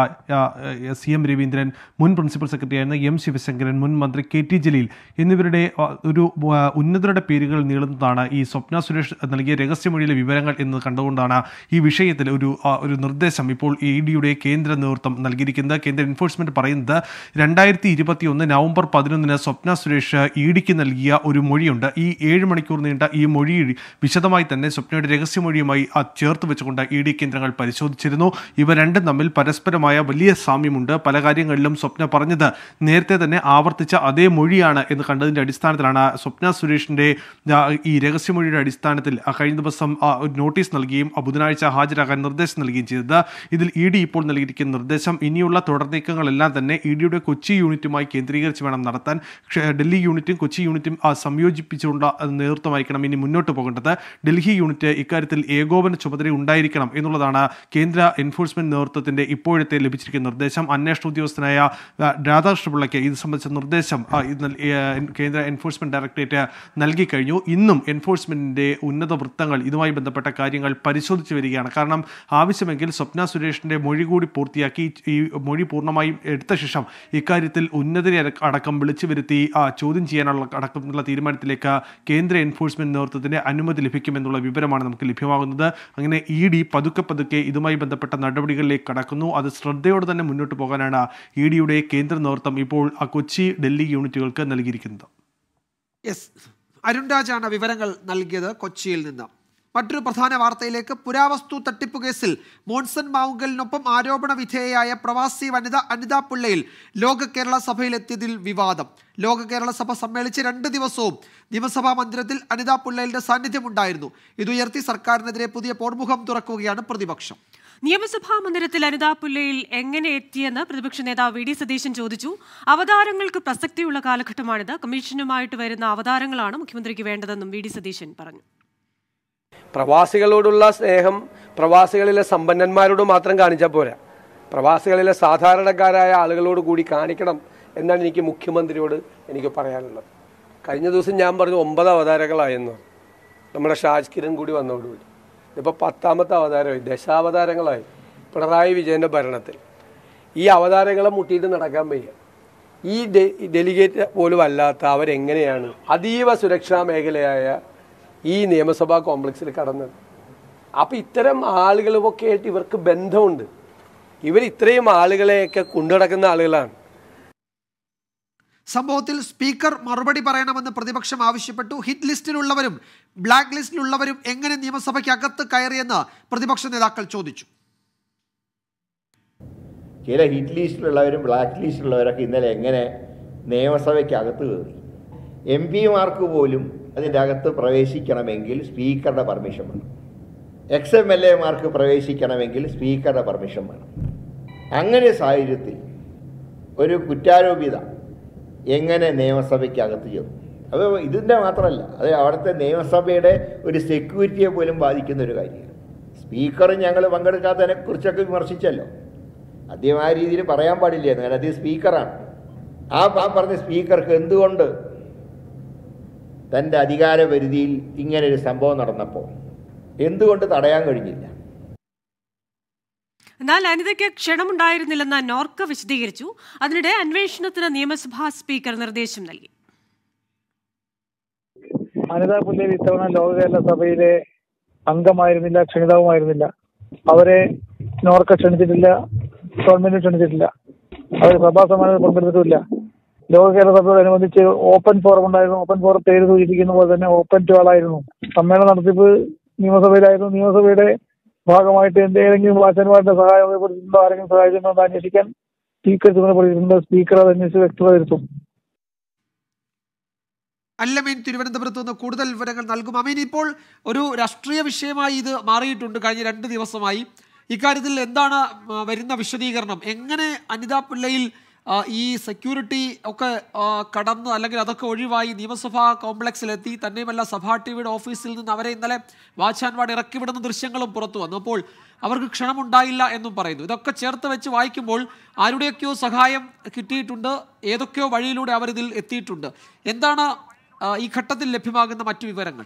M: സി എം രവീന്ദ്രൻ മുൻ പ്രിൻസിപ്പൽ സെക്രട്ടറിയായിരുന്ന എം ശിവശങ്കരൻ മുൻ മന്ത്രി കെ ടി ജലീൽ എന്നിവരുടെ ആ, ഒരു ആ, ഉന്നതരുടെ പേരുകൾ നീളുന്നതാണ് ഈ സ്വപ്ന സുരേഷ് നൽകിയ രഹസ്യമൊഴിയിലെ വിവരങ്ങൾ എന്ന് കണ്ടുകൊണ്ടാണ് ഈ വിഷയത്തിൽ ഒരു ആ, ഒരു നിർദ്ദേശം ഇപ്പോൾ ഇ ഡിയുടെ കേന്ദ്ര നേതൃത്വം നൽകിയിരിക്കുന്നത് കേന്ദ്ര എൻഫോഴ്സ്മെന്റ് പറയുന്നത് രണ്ടായിരത്തി ഇരുപത്തി ഒന്ന് നവംബർ പതിനൊന്നിന് സ്വപ്ന സുരേഷ് ഇ ഡിക്ക് നൽകിയ ഒരു മൊഴിയുണ്ട് ഈ ഏഴ് മണിക്കൂർ നീണ്ട ഈ മൊഴി വിശദമായി തന്നെ സ്വപ്നയുടെ രഹസ്യമൊഴിയുമായി ആ ചേർത്ത് വെച്ചുകൊണ്ട് ഇ ഡി കേന്ദ്രങ്ങൾ പരിശോധിച്ചിരുന്നു ഇവ രണ്ടും തമ്മിൽ പരസ്പരമായ വലിയ സാമ്യമുണ്ട് പല കാര്യങ്ങളിലും സ്വപ്ന പറഞ്ഞത് നേരത്തെ തന്നെ ആവർത്തിച്ച അതേ മൊഴിയാണ് എന്ന് കണ്ടതിന്റെ അടിസ്ഥാനത്തിലാണ് സ്വപ്ന സുരേഷിന്റെ ആ, ഈ രഹസ്യമൊഴിയുടെ അടിസ്ഥാനത്തിൽ ആ, കഴിഞ്ഞ ദിവസം ആ, ഒരു നോട്ടീസ് നൽകുകയും ആ, ബുധനാഴ്ച ഹാജരാകാൻ നിർദ്ദേശം നൽകുകയും ചെയ്തത് ഇതിൽ ഇ ഡി ഇപ്പോൾ നൽകിയിരിക്കുന്ന നിർദ്ദേശം ഇനിയുള്ള തുടർ നീക്കങ്ങളെല്ലാം തന്നെ ഇ ഡിയുടെ കൊച്ചി യൂണിറ്റുമായി കേന്ദ്രീകരിച്ച് വേണം നടത്താൻ ക്ഷ- ഡൽഹി യൂണിറ്റും കൊച്ചി യൂണിറ്റും ആ, സംയോജിപ്പിച്ചുകൊണ്ട് അത് നേതൃത്വമായിരിക്കണം ഇനി മുന്നോട്ട് പോകേണ്ടത് ഡൽഹി യൂണിറ്റ് ഇക്കാര്യത്തിൽ ഏകോപന ചുമതല ഉണ്ടായിരിക്കണം എന്നുള്ളതാണ് കേന്ദ്ര എൻഫോഴ്സ്മെന്റ് നേതൃത്വത്തിന്റെ ഇപ്പോഴത്തെ ലഭിച്ചിരിക്കുന്ന നിർദ്ദേശം അന്വേഷണ ഉദ്യോഗസ്ഥനായ ആ, രാധാകൃഷ്ണപിള്ളയ്ക്ക് ഇത് സംബന്ധിച്ച നിർദ്ദേശം ആ, ഇത് നൽ- ഏ, കേന്ദ്ര എൻഫോഴ്സ്മെന്റ് ഡയറക്ടറേറ്റ് നൽകി കഴിഞ്ഞു ഇന്നും എൻഫോഴ്സ്മെന്റിന്റെ ഉന്നത വൃത്തങ്ങൾ ഇതുമായി ബന്ധപ്പെട്ട കാര്യങ്ങൾ പരിശോധിച്ചു വരികയാണ് കാരണം ആവശ്യമെങ്കിൽ സ്വപ്ന സുരേഷിന്റെ മൊഴി കൂടി പൂർത്തിയാക്കി ഈ മൊഴി പൂർണ്ണമായും എടുത്ത ശേഷം ഇക്കാര്യത്തിൽ ഉന്നതരെ അടക്ക- അടക്കം വിളിച്ചു വരുത്തി ആ, ചോദ്യം ചെയ്യാനുള്ള അടക്കമുള്ള തീരുമാനത്തിലേക്ക് കേന്ദ്ര എൻഫോഴ്സ്മെന്റ് നേതൃത്വത്തിന്റെ അനുമതി ലഭിക്കുമെന്നുള്ള വിവരമാണ് നമുക്ക് ലഭ്യമാകുന്നത് അങ്ങനെ ഇ ഡി പതുക്കെ പതുക്കെ ഇതുമായി ബന്ധപ്പെട്ട നടപടികളിലേക്ക് കടക്കുന്നു അത് ശ്രദ്ധയോടെ തന്നെ മുന്നോട്ട് പോകാനാണ് ഇ ഡിയുടെ കേന്ദ്ര നേതൃത്വം ഇപ്പോൾ ആ കൊച്ചി ഡൽഹി യൂണിറ്റുകൾക്ക് നൽകിയിരിക്കുന്നത്
A: യെസ് അരുൺ രാജാണ് വിവരങ്ങൾ നൽകിയത് കൊച്ചിയിൽ നിന്ന് മറ്റൊരു പ്രധാന വാർത്തയിലേക്ക് പുരാവസ്തു തട്ടിപ്പ് കേസിൽ മോൺസൺ മാവുങ്കലിനൊപ്പം ആരോപണ വിധേയയായ പ്രവാസി വനിത അനിത പിള്ളയിൽ ലോക കേരള സഭയിലെത്തിയതിൽ വിവാദം ലോക കേരള സഭ സമ്മേളിച്ച് രണ്ട് ദിവസവും നിയമസഭാ മന്ദിരത്തിൽ അനിത പിള്ളയിലിന്റെ സാന്നിധ്യമുണ്ടായിരുന്നു ഇതുയർത്തി സർക്കാരിനെതിരെ പുതിയ പോർമുഖം തുറക്കുകയാണ് പ്രതിപക്ഷം
B: നിയമസഭാ മന്ദിരത്തിൽ അനിതാ പുല്ലയിൽ എങ്ങനെ എത്തിയെന്ന് പ്രതിപക്ഷ നേതാവ് വി ഡി സതീശൻ ചോദിച്ചു അവതാരങ്ങൾക്ക് പ്രസക്തിയുള്ള കാലഘട്ടമാണിത് കമ്മീഷനുമായിട്ട് വരുന്ന അവതാരങ്ങളാണ് മുഖ്യമന്ത്രിക്ക് വേണ്ടതെന്നും വി ഡി സതീശൻ പറഞ്ഞു
N: പ്രവാസികളോടുള്ള സ്നേഹം പ്രവാസികളിലെ സമ്പന്നന്മാരോട് മാത്രം കാണിച്ചാൽ പോരാ പ്രവാസികളിലെ സാധാരണക്കാരായ ആളുകളോട് കൂടി കാണിക്കണം എന്നാണ് എനിക്ക് മുഖ്യമന്ത്രിയോട് എനിക്ക് പറയാനുള്ളത് കഴിഞ്ഞ ദിവസം ഞാൻ പറഞ്ഞു ഒമ്പത് അവതാരങ്ങളായെന്ന് നമ്മുടെ ഷാജ് കിരൺ കൂടി വന്നതോടുകൂടി ഇപ്പോൾ പത്താമത്തെ അവതാരമായി ദശാവതാരങ്ങളായി പിണറായി വിജയൻ്റെ ഭരണത്തിൽ ഈ അവതാരങ്ങളെ മുട്ടിയിട്ട് നടക്കാൻ വയ്യ ഈ ഡെ- ഡെലിഗേറ്റ് പോലും അല്ലാത്ത അവരെങ്ങനെയാണ് അതീവ സുരക്ഷാ മേഖലയായ ഈ നിയമസഭാ കോംപ്ലക്സിൽ കടന്നത് അപ്പം ഇത്തരം ആളുകളുമൊക്കെ ആയിട്ട് ഇവർക്ക് ബന്ധമുണ്ട് ഇവർ ഇത്രയും ആളുകളെയൊക്കെ കൊണ്ടുനടക്കുന്ന ആളുകളാണ്
A: സംഭവത്തിൽ സ്പീക്കർ മറുപടി പറയണമെന്ന് പ്രതിപക്ഷം ആവശ്യപ്പെട്ടു ഹിറ്റ് ലിസ്റ്റിലുള്ളവരും ബ്ലാക്ക് ലിസ്റ്റിലുള്ളവരും എങ്ങനെ നിയമസഭയ്ക്ക് അകത്ത് കയറിയെന്ന് പ്രതിപക്ഷ നേതാക്കൾ ചോദിച്ചു
O: ചില ഹിറ്റ് ലിസ്റ്റിലുള്ളവരും ബ്ലാക്ക് ലിസ്റ്റിലുള്ളവരൊക്കെ ഇന്നലെ എങ്ങനെ നിയമസഭയ്ക്ക് അകത്ത് കയറി എം പിമാർക്ക് പോലും അതിൻ്റെ അകത്ത് പ്രവേശിക്കണമെങ്കിൽ സ്പീക്കറുടെ പെർമിഷൻ വേണം എക്സ് എം എൽ എമാർക്ക് പ്രവേശിക്കണമെങ്കിൽ സ്പീക്കറുടെ പെർമിഷൻ വേണം അങ്ങനെ സാഹചര്യത്തിൽ ഒരു കുറ്റാരോപിത എങ്ങനെ നിയമസഭയ്ക്ക് അകത്ത് ചെന്നു അത് ഇതിൻ്റെ മാത്രമല്ല അത് അവിടുത്തെ നിയമസഭയുടെ ഒരു സെക്യൂരിറ്റിയെ പോലും ബാധിക്കുന്ന ഒരു കാര്യമാണ് സ്പീക്കർ ഞങ്ങൾ പങ്കെടുക്കാത്തതിനെ കുറിച്ചൊക്കെ വിമർശിച്ചല്ലോ അദ്ദേഹം ആ രീതിയിൽ പറയാൻ പാടില്ലായിരുന്നു കാരണം അദ്ദേഹം സ്പീക്കറാണ് ആ ആ പറഞ്ഞ സ്പീക്കർക്ക് എന്തുകൊണ്ട് തൻ്റെ അധികാരപരിധിയിൽ ഇങ്ങനെ ഒരു സംഭവം നടന്നപ്പോൾ എന്തുകൊണ്ട് തടയാൻ കഴിഞ്ഞില്ല
B: എന്നാൽ അനിതയ്ക്ക് ക്ഷണമുണ്ടായിരുന്നില്ലെന്ന് നോർക്ക വിശദീകരിച്ചു അതിനിടെ അന്വേഷണത്തിന് നിയമസഭാ സ്പീക്കർ നിർദ്ദേശം നൽകി
P: അനിതാ പുല്ലേരി ഇത്തവണ ലോക കേരള സഭയിലെ അംഗമായിരുന്നില്ല ക്ഷണിതാവുമായിരുന്നില്ല അവരെ നോർക്ക ക്ഷണിച്ചിട്ടില്ല ഗവൺമെന്റ് ക്ഷണിച്ചിട്ടില്ല അവർ സഭാ സമ്മേളനത്തിൽ പങ്കെടുത്തിട്ടില്ല ലോക കേരള സഭയോടനുബന്ധിച്ച് ഓപ്പൺ ഫോറം ഉണ്ടായിരുന്നു ഓപ്പൺ ഫോറം പേര് സൂചിപ്പിക്കുന്ന പോലെ തന്നെ ഓപ്പൺ ടു ആളായിരുന്നു സമ്മേളനം നടത്തിപ്പ് നിയമസഭയിലായിരുന്നു നിയമസഭയുടെ ഭാഗമായിട്ട് എന്തെങ്കിലും വാച്ചന്മാരുടെ സഹായം ഏർപ്പെടുത്തിയിട്ടുണ്ടോ ആരെങ്കിലും സഹായിച്ചിട്ടുണ്ടോ എന്ന് അന്വേഷിക്കാൻ സ്പീക്കർ ചുമതലപ്പെടുത്തിയിട്ടുണ്ട് സ്പീക്കർ അത് അന്വേഷിച്ച് വ്യക്തത വരുത്തും
A: അല്ലമീൻ തിരുവനന്തപുരത്ത് നിന്ന് കൂടുതൽ വിവരങ്ങൾ നൽകും അമീൻ ഇപ്പോൾ ഒരു രാഷ്ട്രീയ വിഷയമായി ഇത് മാറിയിട്ടുണ്ട് കഴിഞ്ഞ രണ്ട് ദിവസമായി ഇക്കാര്യത്തിൽ എന്താണ് ആ, വരുന്ന വിശദീകരണം എങ്ങനെ അനിതാ പിള്ളയിൽ ആ, ഈ സെക്യൂരിറ്റി ഒക്കെ ആ, കടന്ന് അല്ലെങ്കിൽ അതൊക്കെ ഒഴിവായി നിയമസഭാ കോംപ്ലക്സിലെത്തി തന്നെയുമല്ല സഭാ ടി വിയുടെ ഓഫീസിൽ നിന്ന് അവരെ ഇന്നലെ വാച്ചാൻവാട് ഇറക്കിവിടുന്ന ദൃശ്യങ്ങളും പുറത്തു വന്നു അപ്പോൾ അവർക്ക് ക്ഷണമുണ്ടായില്ല എന്നും പറയുന്നു ഇതൊക്കെ ചേർത്ത് വെച്ച് വായിക്കുമ്പോൾ ആരുടെയൊക്കെയോ സഹായം കിട്ടിയിട്ടുണ്ട് ഏതൊക്കെയോ വഴിയിലൂടെ അവർ ഇതിൽ എത്തിയിട്ടുണ്ട് എന്താണ് ആ, ഈ ഘട്ടത്തിൽ ലഭ്യമാകുന്ന മറ്റു വിവരങ്ങൾ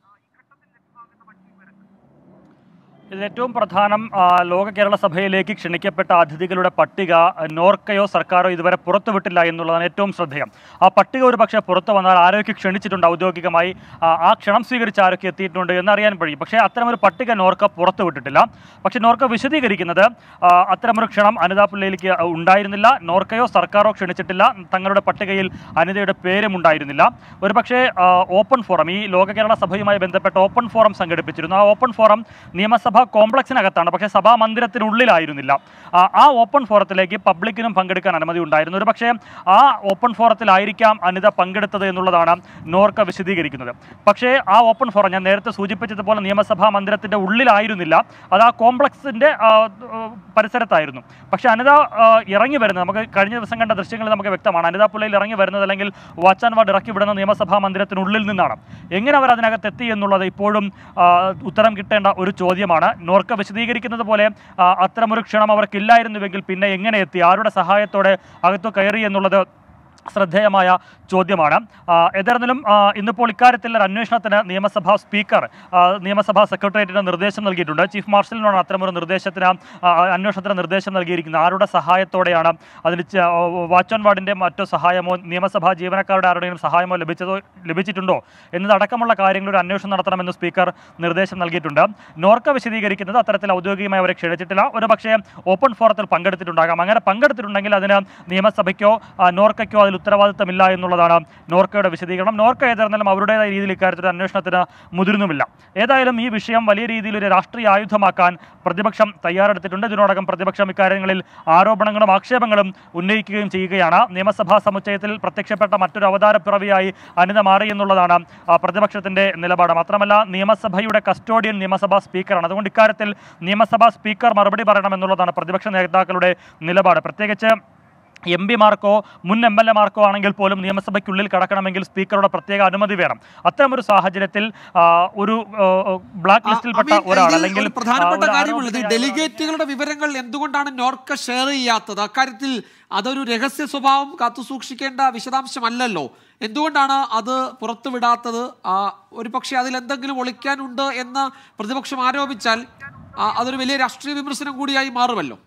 Q: ഇതിൽ ഏറ്റവും പ്രധാനം ആ, ലോക കേരള സഭയിലേക്ക് ക്ഷണിക്കപ്പെട്ട അതിഥികളുടെ പട്ടിക നോർക്കയോ സർക്കാരോ ഇതുവരെ പുറത്തുവിട്ടില്ല എന്നുള്ളതാണ് ഏറ്റവും ശ്രദ്ധേയം ആ പട്ടിക ഒരു പക്ഷേ പുറത്തു വന്നാൽ ആരൊക്കെ ക്ഷണിച്ചിട്ടുണ്ട് ഔദ്യോഗികമായി ആ, ആ ക്ഷണം സ്വീകരിച്ച് ആരൊക്കെ എത്തിയിട്ടുണ്ട് എന്നറിയാൻ കഴിയും പക്ഷേ അത്തരമൊരു പട്ടിക നോർക്ക പുറത്തുവിട്ടിട്ടില്ല പക്ഷേ നോർക്ക വിശദീകരിക്കുന്നത് ആ, അത്തരമൊരു ക്ഷണം അനിതാ പിള്ളയിലേക്ക് ഉണ്ടായിരുന്നില്ല നോർക്കയോ സർക്കാരോ ക്ഷണിച്ചിട്ടില്ല തങ്ങളുടെ പട്ടികയിൽ അനിതയുടെ പേരും ഉണ്ടായിരുന്നില്ല ഒരു പക്ഷേ ഓപ്പൺ ഫോറം ഈ ലോക കേരള സഭയുമായി ബന്ധപ്പെട്ട ഓപ്പൺ ഫോറം സംഘടിപ്പിച്ചിരുന്നു ആ ഓപ്പൺ ഫോറം നിയമസഭാ കോംപ്ലക്സിനകത്താണ് പക്ഷേ സഭാ മന്ദിരത്തിനുള്ളിലായിരുന്നില്ല ആ, ആ ഓപ്പൺ ഫോറത്തിലേക്ക് പബ്ലിക്കിനും പങ്കെടുക്കാൻ അനുമതി ഉണ്ടായിരുന്നു ഒരു പക്ഷേ ആ ഓപ്പൺ ഫോറത്തിലായിരിക്കാം അനിത പങ്കെടുത്തത് എന്നുള്ളതാണ് നോർക്ക വിശദീകരിക്കുന്നത് പക്ഷേ ആ ഓപ്പൺ ഫോറം ഞാൻ നേരത്തെ സൂചിപ്പിച്ചതുപോലെ നിയമസഭാ മന്ദിരത്തിൻ്റെ ഉള്ളിലായിരുന്നില്ല അത് ആ കോംപ്ലക്സിൻ്റെ പരിസരത്തായിരുന്നു പക്ഷേ അനിത ആ, ഇറങ്ങി വരുന്നത് നമുക്ക് കഴിഞ്ഞ ദിവസം കണ്ട ദൃശ്യങ്ങളിൽ നമുക്ക് വ്യക്തമാണ് അനിത പുല്ലയിൽ ഇറങ്ങി വരുന്നത് അല്ലെങ്കിൽ വാച്ചാൻ വാർഡ് ഇറക്കി വിടുന്ന നിയമസഭാ മന്ദിരത്തിനുള്ളിൽ നിന്നാണ് എങ്ങനെ അവർ അതിനകത്ത് എത്തി എന്നുള്ളത് ഇപ്പോഴും ആ, ഉത്തരം കിട്ടേണ്ട ഒരു ചോദ്യമാണ് നോർക്ക വിശദീകരിക്കുന്നത് പോലെ ആ, അത്തരമൊരു ക്ഷണം അവർക്കില്ലായിരുന്നുവെങ്കിൽ പിന്നെ എങ്ങനെ എത്തി ആരുടെ സഹായത്തോടെ അകത്തു കയറി എന്നുള്ളത് ശ്രദ്ധേയമായ ചോദ്യമാണ് ആ, ഏതായിരുന്നാലും ആ, ഇന്നിപ്പോൾ ഇക്കാര്യത്തിൽ ഒരു അന്വേഷണത്തിന് നിയമസഭാ സ്പീക്കർ ആ, നിയമസഭാ സെക്രട്ടേറിയറ്റിന് നിർദ്ദേശം നൽകിയിട്ടുണ്ട് ചീഫ് മാർഷലിനോട് അത്തരമൊരു നിർദ്ദേശത്തിന് ആ, അന്വേഷണത്തിന് നിർദ്ദേശം നൽകിയിരിക്കുന്നത് ആരുടെ സഹായത്തോടെയാണ് അതിന് ച- വാച്ച് ആൻഡ് വാർഡിൻ്റെ മറ്റോ സഹായമോ നിയമസഭാ ജീവനക്കാരുടെ ആരുടെയും സഹായമോ ലഭിച്ചതോ ലഭിച്ചിട്ടുണ്ടോ എന്നതടക്കമുള്ള കാര്യങ്ങൾ ഒരു അന്വേഷണം നടത്തണമെന്ന് സ്പീക്കർ നിർദ്ദേശം നൽകിയിട്ടുണ്ട് നോർക്ക വിശദീകരിക്കുന്നത് അത്തരത്തിൽ ഔദ്യോഗികമായി അവരെ ക്ഷണിച്ചിട്ടില്ല ഒരു പക്ഷേ ഓപ്പൺ ഫോറത്തിൽ പങ്കെടുത്തിട്ടുണ്ടാകാം അങ്ങനെ പങ്കെടുത്തിട്ടുണ്ടെങ്കിൽ അതിന് നിയമസഭയ്ക്കോ ആ, നോർക്കയ്ക്കോ അതിൽ ഉത്തരവാദിത്തമില്ല എന്നുള്ളതാണ് നോർക്കയുടെ വിശദീകരണം നോർക്ക ഏതായിരുന്നാലും അവരുടേതായ രീതിയിൽ ഇക്കാര്യത്തിൽ ഒരു അന്വേഷണത്തിന് മുതിരുന്നുമില്ല ഏതായാലും ഈ വിഷയം വലിയ രീതിയിൽ ഒരു രാഷ്ട്രീയ ആയുധമാക്കാൻ പ്രതിപക്ഷം തയ്യാറെടുത്തിട്ടുണ്ട് ഇതിനോടകം പ്രതിപക്ഷം ഇക്കാര്യങ്ങളിൽ ആരോപണങ്ങളും ആക്ഷേപങ്ങളും ഉന്നയിക്കുകയും ചെയ്യുകയാണ് നിയമസഭാ സമുച്ചയത്തിൽ പ്രത്യക്ഷപ്പെട്ട മറ്റൊരു അവതാരപ്പിറവിയായി അനിത മാറി എന്നുള്ളതാണ് ആ, പ്രതിപക്ഷത്തിന്റെ നിലപാട് മാത്രമല്ല നിയമസഭയുടെ കസ്റ്റോഡിയൻ നിയമസഭാ സ്പീക്കറാണ് അതുകൊണ്ട് ഇക്കാര്യത്തിൽ നിയമസഭാ സ്പീക്കർ മറുപടി പറയണമെന്നുള്ളതാണ് പ്രതിപക്ഷ നേതാക്കളുടെ നിലപാട് പ്രത്യേകിച്ച് എം പിമാർക്കോ മുൻ എം എൽ എമാർക്കോ ആണെങ്കിൽ പോലും നിയമസഭയ്ക്കുള്ളിൽ കടക്കണമെങ്കിൽ സ്പീക്കറുടെ പ്രത്യേക അനുമതി വേണം അത്തരമൊരു സാഹചര്യത്തിൽ ആ, ഒരു ബ്ലാക്ക് ലിസ്റ്റിൽപ്പെട്ട
A: അമീൻ,
Q: ഒരാൾ
A: ഇതിൽ
Q: അല്ലെങ്കിൽ
A: ഒരു പ്രധാനപ്പെട്ട
Q: ആ, ഒരു
A: കാര്യമുള്ളത് ഈ
Q: ആരോപിതയായ-
A: ഡെലിഗേറ്റുകളുടെ വിവരങ്ങൾ എന്തുകൊണ്ടാണ് നോർക്ക ഷെയർ ചെയ്യാത്തത് അക്കാര്യത്തിൽ അതൊരു രഹസ്യ സ്വഭാവം കാത്തു സൂക്ഷിക്കേണ്ട വിശദാംശമല്ലല്ലോ എന്തുകൊണ്ടാണ് അത് പുറത്തുവിടാത്തത് ആ, ഒരു പക്ഷേ അതിൽ എന്തെങ്കിലും ഒളിക്കാനുണ്ട് എന്ന് പ്രതിപക്ഷം ആരോപിച്ചാൽ ആ, അതൊരു വലിയ രാഷ്ട്രീയ വിമർശനം കൂടിയായി മാറുമല്ലോ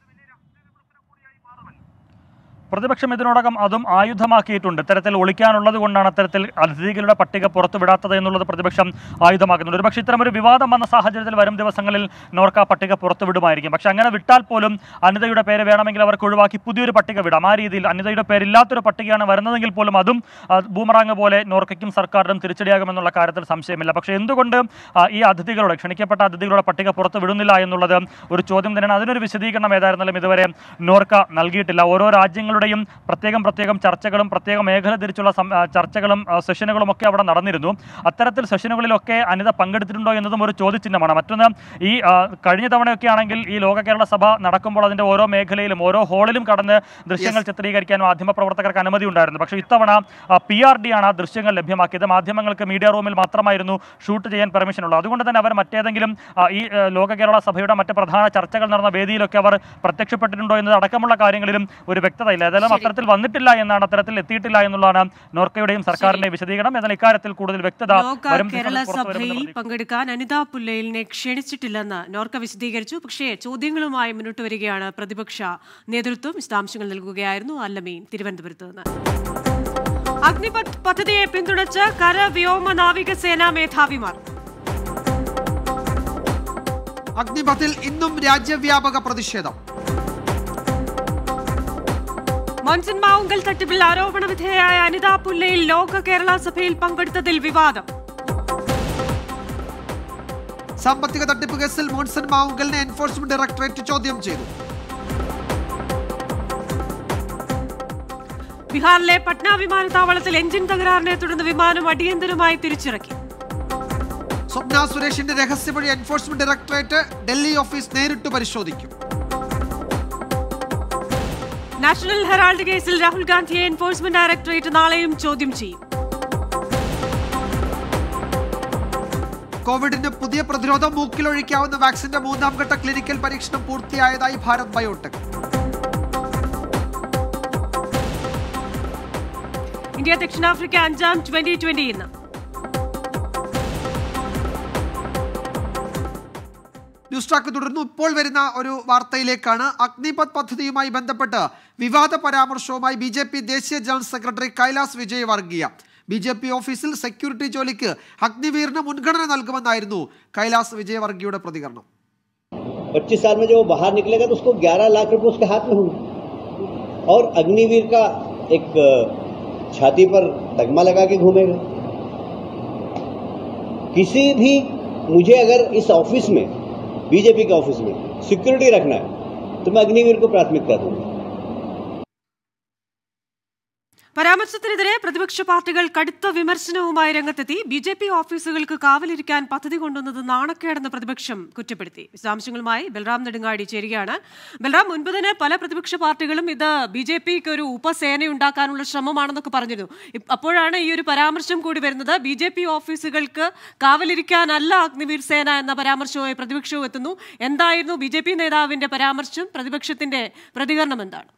Q: പ്രതിപക്ഷം ഇതിനോടകം അതും ആയുധമാക്കിയിട്ടുണ്ട് ഇത്തരത്തിൽ ഒളിക്കാനുള്ളത് കൊണ്ടാണ് അത്തരത്തിൽ അതിഥികളുടെ പട്ടിക പുറത്തുവിടാത്തത് എന്നുള്ളത് പ്രതിപക്ഷം ആയുധമാക്കുന്നുണ്ട് ഒരുപക്ഷെ ഇത്തരമൊരു വിവാദം വന്ന സാഹചര്യത്തിൽ വരും ദിവസങ്ങളിൽ നോർക്ക പട്ടിക പുറത്തുവിടുമായിരിക്കും പക്ഷെ അങ്ങനെ വിട്ടാൽ പോലും അനിതയുടെ പേര് വേണമെങ്കിൽ അവർക്ക് ഒഴിവാക്കി പുതിയൊരു പട്ടിക വിടാം ആ രീതിയിൽ അനിതയുടെ പേരില്ലാത്തൊരു പട്ടികയാണ് വരുന്നതെങ്കിൽ പോലും അതും ആ, ബൂമറാങ് പോലെ നോർക്കയ്ക്കും സർക്കാരിനും തിരിച്ചടിയാകുമെന്നുള്ള കാര്യത്തിൽ സംശയമില്ല പക്ഷേ എന്തുകൊണ്ട് ആ, ഈ അതിഥികളുടെ ക്ഷണിക്കപ്പെട്ട അതിഥികളുടെ പട്ടിക പുറത്തു വിടുന്നില്ല എന്നുള്ളത് ഒരു ചോദ്യം തന്നെയാണ് അതിനൊരു വിശദീകരണം ഏതായിരുന്നാലും ഇതുവരെ നോർക്ക നൽകിയിട്ടില്ല ഓരോ രാജ്യങ്ങളുടെയും പ്രത്യേകം പ്രത്യേകം ചർച്ചകളും പ്രത്യേക മേഖല തിരിച്ചുള്ള സം- ആ, ചർച്ചകളും ആ, സെഷനുകളും ഒക്കെ അവിടെ നടന്നിരുന്നു അത്തരത്തിൽ സെഷനുകളിലൊക്കെ അനിത പങ്കെടുത്തിട്ടുണ്ടോ എന്നതും ഒരു ചോദ്യചിഹ്നമാണ് മറ്റൊന്ന് ഈ ആ, കഴിഞ്ഞ തവണയൊക്കെ ആണെങ്കിൽ ഈ ലോക കേരള സഭ നടക്കുമ്പോൾ അതിന്റെ ഓരോ മേഖലയിലും ഓരോ ഹാളിലും കടന്ന് ദൃശ്യങ്ങൾ ചിത്രീകരിക്കാൻ മാധ്യമപ്രവർത്തകർക്ക് അനുമതി ഉണ്ടായിരുന്നു പക്ഷേ ഇത്തവണ പി ആർ ഡി ആണ് ആ ദൃശ്യങ്ങൾ ലഭ്യമാക്കിയത് മാധ്യമങ്ങൾക്ക് മീഡിയ റൂമിൽ മാത്രമായിരുന്നു ഷൂട്ട് ചെയ്യാൻ പെർമിഷൻ ഉള്ളത് അതുകൊണ്ട് തന്നെ അവർ മറ്റേതെങ്കിലും ആ, ഈ ആ, ലോക കേരള സഭയുടെ മറ്റ് പ്രധാന ചർച്ചകൾ നടന്ന വേദിയിലൊക്കെ അവർ പ്രത്യക്ഷപ്പെട്ടിട്ടുണ്ടോ എന്നത് അടക്കമുള്ള കാര്യങ്ങളിലും ഒരു വ്യക്തതയില്ല ഏതായാലും അത്തരത്തിൽ വന്നിട്ടില്ല എന്നാണ് അത്തരത്തിൽ എത്തിയിട്ടില്ല എന്നുള്ളതാണ് നോർക്കയുടെയും സർക്കാരിന്റെയും വിശദീകരണം എന്നാൽ ഇക്കാര്യത്തിൽ കൂടുതൽ വ്യക്തത
B: ലോക
Q: വരും
B: കേരള
Q: ദിവസങ്ങളിൽ പുറത്തു വരുമെന്ന്
B: സഭയിൽ പങ്കെടുക്കാൻ അനിതാ പുല്ലയിലിനെ ക്ഷണിച്ചിട്ടില്ലെന്ന് നോർക്ക വിശദീകരിച്ചു പക്ഷേ ചോദ്യങ്ങളുമായി മുന്നോട്ട് വരികയാണ് പ്രതിപക്ഷ നേതൃത്വം വിശദാംശങ്ങൾ നൽകുകയായിരുന്നു അല്ലമീൻ തിരുവനന്തപുരത്ത് നിന്ന് അഗ്നിപത് പദ്ധതിയെ പിന്തുണച്ച് കര വ്യോമ നാവിക സേനാ മേധാവിമാർ
A: അഗ്നിപഥിൽ ഇന്നും രാജ്യവ്യാപക പ്രതിഷേധം
B: മോൻസൺ മാവുങ്കൽ തട്ടിപ്പിൽ ആരോപണ വിധേയയായ അനിതാ പുല്ലയിൽ ലോക കേരള സഭയിൽ പങ്കെടുത്തതിൽ വിവാദം
A: സാമ്പത്തിക തട്ടിപ്പ് കേസിൽ മോൺസൺ മാവുങ്കലിനെ എൻഫോഴ്സ്മെന്റ് ഡയറക്ടറേറ്റ് ചോദ്യം ചെയ്തു
B: ബീഹാറിലെ പട്ന വിമാനത്താവളത്തിൽ എഞ്ചിൻ തകരാറിനെ തുടർന്ന് വിമാനം അടിയന്തരമായി തിരിച്ചിറക്കി
A: സ്വപ്ന സുരേഷിന്റെ രഹസ്യമൊഴി എൻഫോഴ്സ്മെന്റ് ഡയറക്ടറേറ്റ് ഡൽഹി ഓഫീസ് നേരിട്ട് പരിശോധിക്കും
B: നാഷണൽ ഹെറാൾഡ് കേസിൽ രാഹുൽ ഗാന്ധിയെ എൻഫോഴ്സ്മെന്റ് ഡയറക്ടറേറ്റ് നാളെയും ചോദ്യം ചെയ്യും
A: കോവിഡിന് പുതിയ പ്രതിരോധം മൂക്കിലൊഴിക്കാവുന്ന വാക്സിന്റെ മൂന്നാം ഘട്ട ക്ലിനിക്കൽ പരീക്ഷണം പൂർത്തിയായതായി ഭാരത് ബയോടെക്
B: ഇന്ത്യ ദക്ഷിണാഫ്രിക്ക അഞ്ചാം ട്വന്റി ട്വന്റി ഇന്ന്
A: ന്യൂസ് ട്രാക്ക് തുടർന്നു ഇപ്പോൾ വരുന്ന ഒരു വാർത്തയിലേക്കാണ് അഗ്നിപത് പദ്ധതിയുമായി ബന്ധപ്പെട്ട് വിവാദ പരാമർശവുമായി ബി ജെ പി ദേശീയ general secretary Kailash Vijayvargiya B J P ഓഫീസിൽ സെക്യൂരിറ്റി ജോലിക്ക് അഗ്നിവീറിന് മുൻഗണന നൽകുമെന്നായിരുന്നു കൈലാസ് വിജയ് വർഗീയയുടെ പ്രതികരണം
R: पच्चीस साल में जब वो बाहर निकलेगा तो उसको ग्यारह लाख रुपए उसके हाथ में होंगे और अग्निवीर का एक अ, छाती पर तगमा लगा के घूमेगा किसी भी मुझे अगर इस ऑफिस में बीजेपी के ऑफिस में सिक्योरिटी रखना है तो मैं अग्निवीर को प्राथमिकता दूंगा
B: പരാമർശത്തിനെതിരെ പ്രതിപക്ഷ പാർട്ടികൾ കടുത്ത വിമർശനവുമായി രംഗത്തെത്തി ബി ജെ പി ഓഫീസുകൾക്ക് കാവലിരിക്കാൻ പദ്ധതി കൊണ്ടുവന്നത് നാണക്കേടെന്ന് പ്രതിപക്ഷം കുറ്റപ്പെടുത്തി വിശദാംശങ്ങളുമായി ബൽറാം നെടുങ്ങാടി ചേരുകയാണ് ബൽറാം മുൻപ് തന്നെ പല പ്രതിപക്ഷ പാർട്ടികളും ഇത് ബി ജെ പിക്ക് ഒരു ഉപസേന ഉണ്ടാക്കാനുള്ള ശ്രമമാണെന്നൊക്കെ പറഞ്ഞിരുന്നു ഇപ്പ- അപ്പോഴാണ് ഈ ഒരു പരാമർശം കൂടി വരുന്നത് ബി ജെ പി ഓഫീസുകൾക്ക് കാവലിരിക്കാനല്ല അഗ്നിവീർ സേന എന്ന പരാമർശവുമായി പ്രതിപക്ഷവും എത്തുന്നു എന്തായിരുന്നു ബി ജെ പി നേതാവിന്റെ പരാമർശം പ്രതിപക്ഷത്തിന്റെ പ്രതികരണം എന്താണ്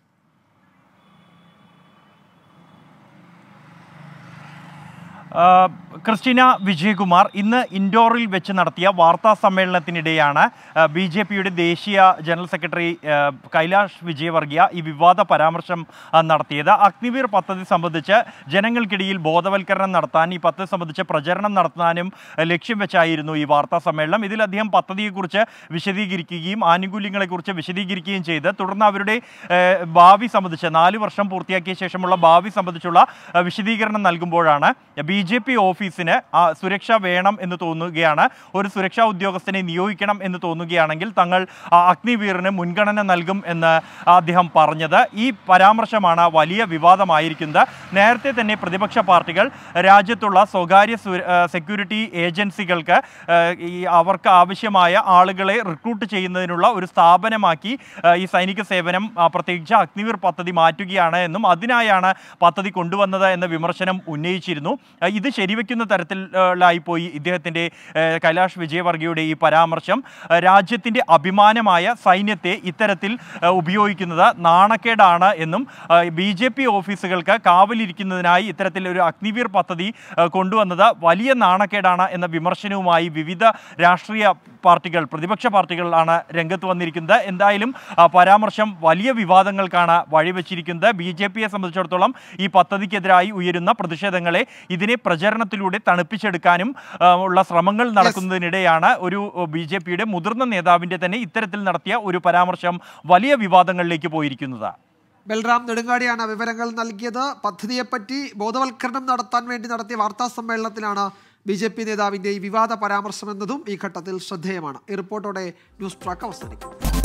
S: ആ, ക്രിസ്റ്റീന വിജയകുമാർ ഇന്ന് ഇൻഡോറിൽ വെച്ച് നടത്തിയ വാർത്താ സമ്മേളനത്തിനിടെയാണ് ബി ജെ പിയുടെ ദേശീയ ജനറൽ സെക്രട്ടറി ആ, കൈലാഷ് വിജയവർഗിയ ഈ വിവാദ പരാമർശം ആ, നടത്തിയത് അഗ്നിവീർ പദ്ധതി സംബന്ധിച്ച് ജനങ്ങൾക്കിടയിൽ ബോധവൽക്കരണം നടത്താൻ ഈ പദ്ധതി സംബന്ധിച്ച് പ്രചരണം നടത്താനും ആ, ലക്ഷ്യം വെച്ചായിരുന്നു ഈ വാർത്താ സമ്മേളനം ഇതിൽ അദ്ദേഹം പദ്ധതിയെക്കുറിച്ച് വിശദീകരിക്കുകയും ആനുകൂല്യങ്ങളെക്കുറിച്ച് വിശദീകരിക്കുകയും ചെയ്ത് തുടർന്ന് അവരുടെ ആ, ഭാവി സംബന്ധിച്ച് നാല് വർഷം പൂർത്തിയാക്കിയ ശേഷമുള്ള ഭാവി സംബന്ധിച്ചുള്ള ആ, വിശദീകരണം നൽകുമ്പോഴാണ് ബി ജെ പി ഓഫീസിന് ആ, സുരക്ഷ വേണം എന്ന് തോന്നുകയാണ് ഒരു സുരക്ഷാ ഉദ്യോഗസ്ഥനെ നിയോഗിക്കണം എന്ന് തോന്നുകയാണെങ്കിൽ തങ്ങൾ ആ, അഗ്നിവീറിന് മുൻഗണന നൽകും എന്ന് അദ്ദേഹം പറഞ്ഞത് ഈ പരാമർശമാണ് വലിയ വിവാദമായിരിക്കുന്നത് നേരത്തെ തന്നെ പ്രതിപക്ഷ പാർട്ടികൾ രാജ്യത്തുള്ള സ്വകാര്യ സുര- ആ, സെക്യൂരിറ്റി ഏജൻസികൾക്ക് ആ, ഈ അവർക്ക് ആവശ്യമായ ആളുകളെ റിക്രൂട്ട് ചെയ്യുന്നതിനുള്ള ഒരു സ്ഥാപനമാക്കി ആ, ഈ സൈനിക സേവനം ആ, പ്രത്യേകിച്ച് അഗ്നിവീർ പദ്ധതി മാറ്റുകയാണ് എന്നും അതിനായാണ് പദ്ധതി കൊണ്ടുവന്നത് എന്ന വിമർശനം ഉന്നയിച്ചിരുന്നു ആ, ഇത് ശരിവെക്കുന്ന തരത്തിലായിപ്പോയി ഇദ്ദേഹത്തിൻ്റെ ആ, കൈലാഷ് വിജയവർഗിയുടെ ഈ പരാമർശം ആ, രാജ്യത്തിൻ്റെ അഭിമാനമായ സൈന്യത്തെ ഇത്തരത്തിൽ ആ, ഉപയോഗിക്കുന്നത് നാണക്കേടാണ് എന്നും ബി ജെ പി ഓഫീസുകൾക്ക് കാവലിരിക്കുന്നതിനായി ഇത്തരത്തിൽ ഒരു അഗ്നിവീർ പദ്ധതി ആ, കൊണ്ടുവന്നത് വലിയ നാണക്കേടാണ് എന്ന വിമർശനവുമായി വിവിധ രാഷ്ട്രീയ പാർട്ടികൾ പ്രതിപക്ഷ പാർട്ടികളാണ് രംഗത്ത് വന്നിരിക്കുന്നത് എന്തായാലും ആ, പരാമർശം വലിയ വിവാദങ്ങൾക്കാണ് വഴിവെച്ചിരിക്കുന്നത് ബി ജെ പിയെ സംബന്ധിച്ചിടത്തോളം ഈ പദ്ധതിക്കെതിരായി ഉയരുന്ന പ്രതിഷേധങ്ങളെ ഇതിനെ പ്രചരണത്തിലൂടെ തണുപ്പിച്ചെടുക്കാനും ആ, ഉള്ള ശ്രമങ്ങൾ നടക്കുന്നതിനിടെയാണ് ഒരു ബി ജെ പിയുടെ മുതിർന്ന നേതാവിൻ്റെ തന്നെ ഇത്തരത്തിൽ നടത്തിയ ഒരു പരാമർശം വലിയ വിവാദങ്ങളിലേക്ക് പോയിരിക്കുന്നത്
A: ബൽറാം നെടുങ്ങാടിയാണ് വിവരങ്ങൾ നൽകിയത് പദ്ധതിയെപ്പറ്റി ബോധവൽക്കരണം നടത്താൻ വേണ്ടി നടത്തിയ വാർത്താ സമ്മേളനത്തിലാണ് ബി ജെ പി നേതാവിന്റെ ഈ വിവാദ പരാമർശം എന്നതും ഈ ഘട്ടത്തിൽ ശ്രദ്ധേയമാണ് ഈ റിപ്പോർട്ടോടെ ന്യൂസ് ട്രാക്ക് അവസാനിക്കും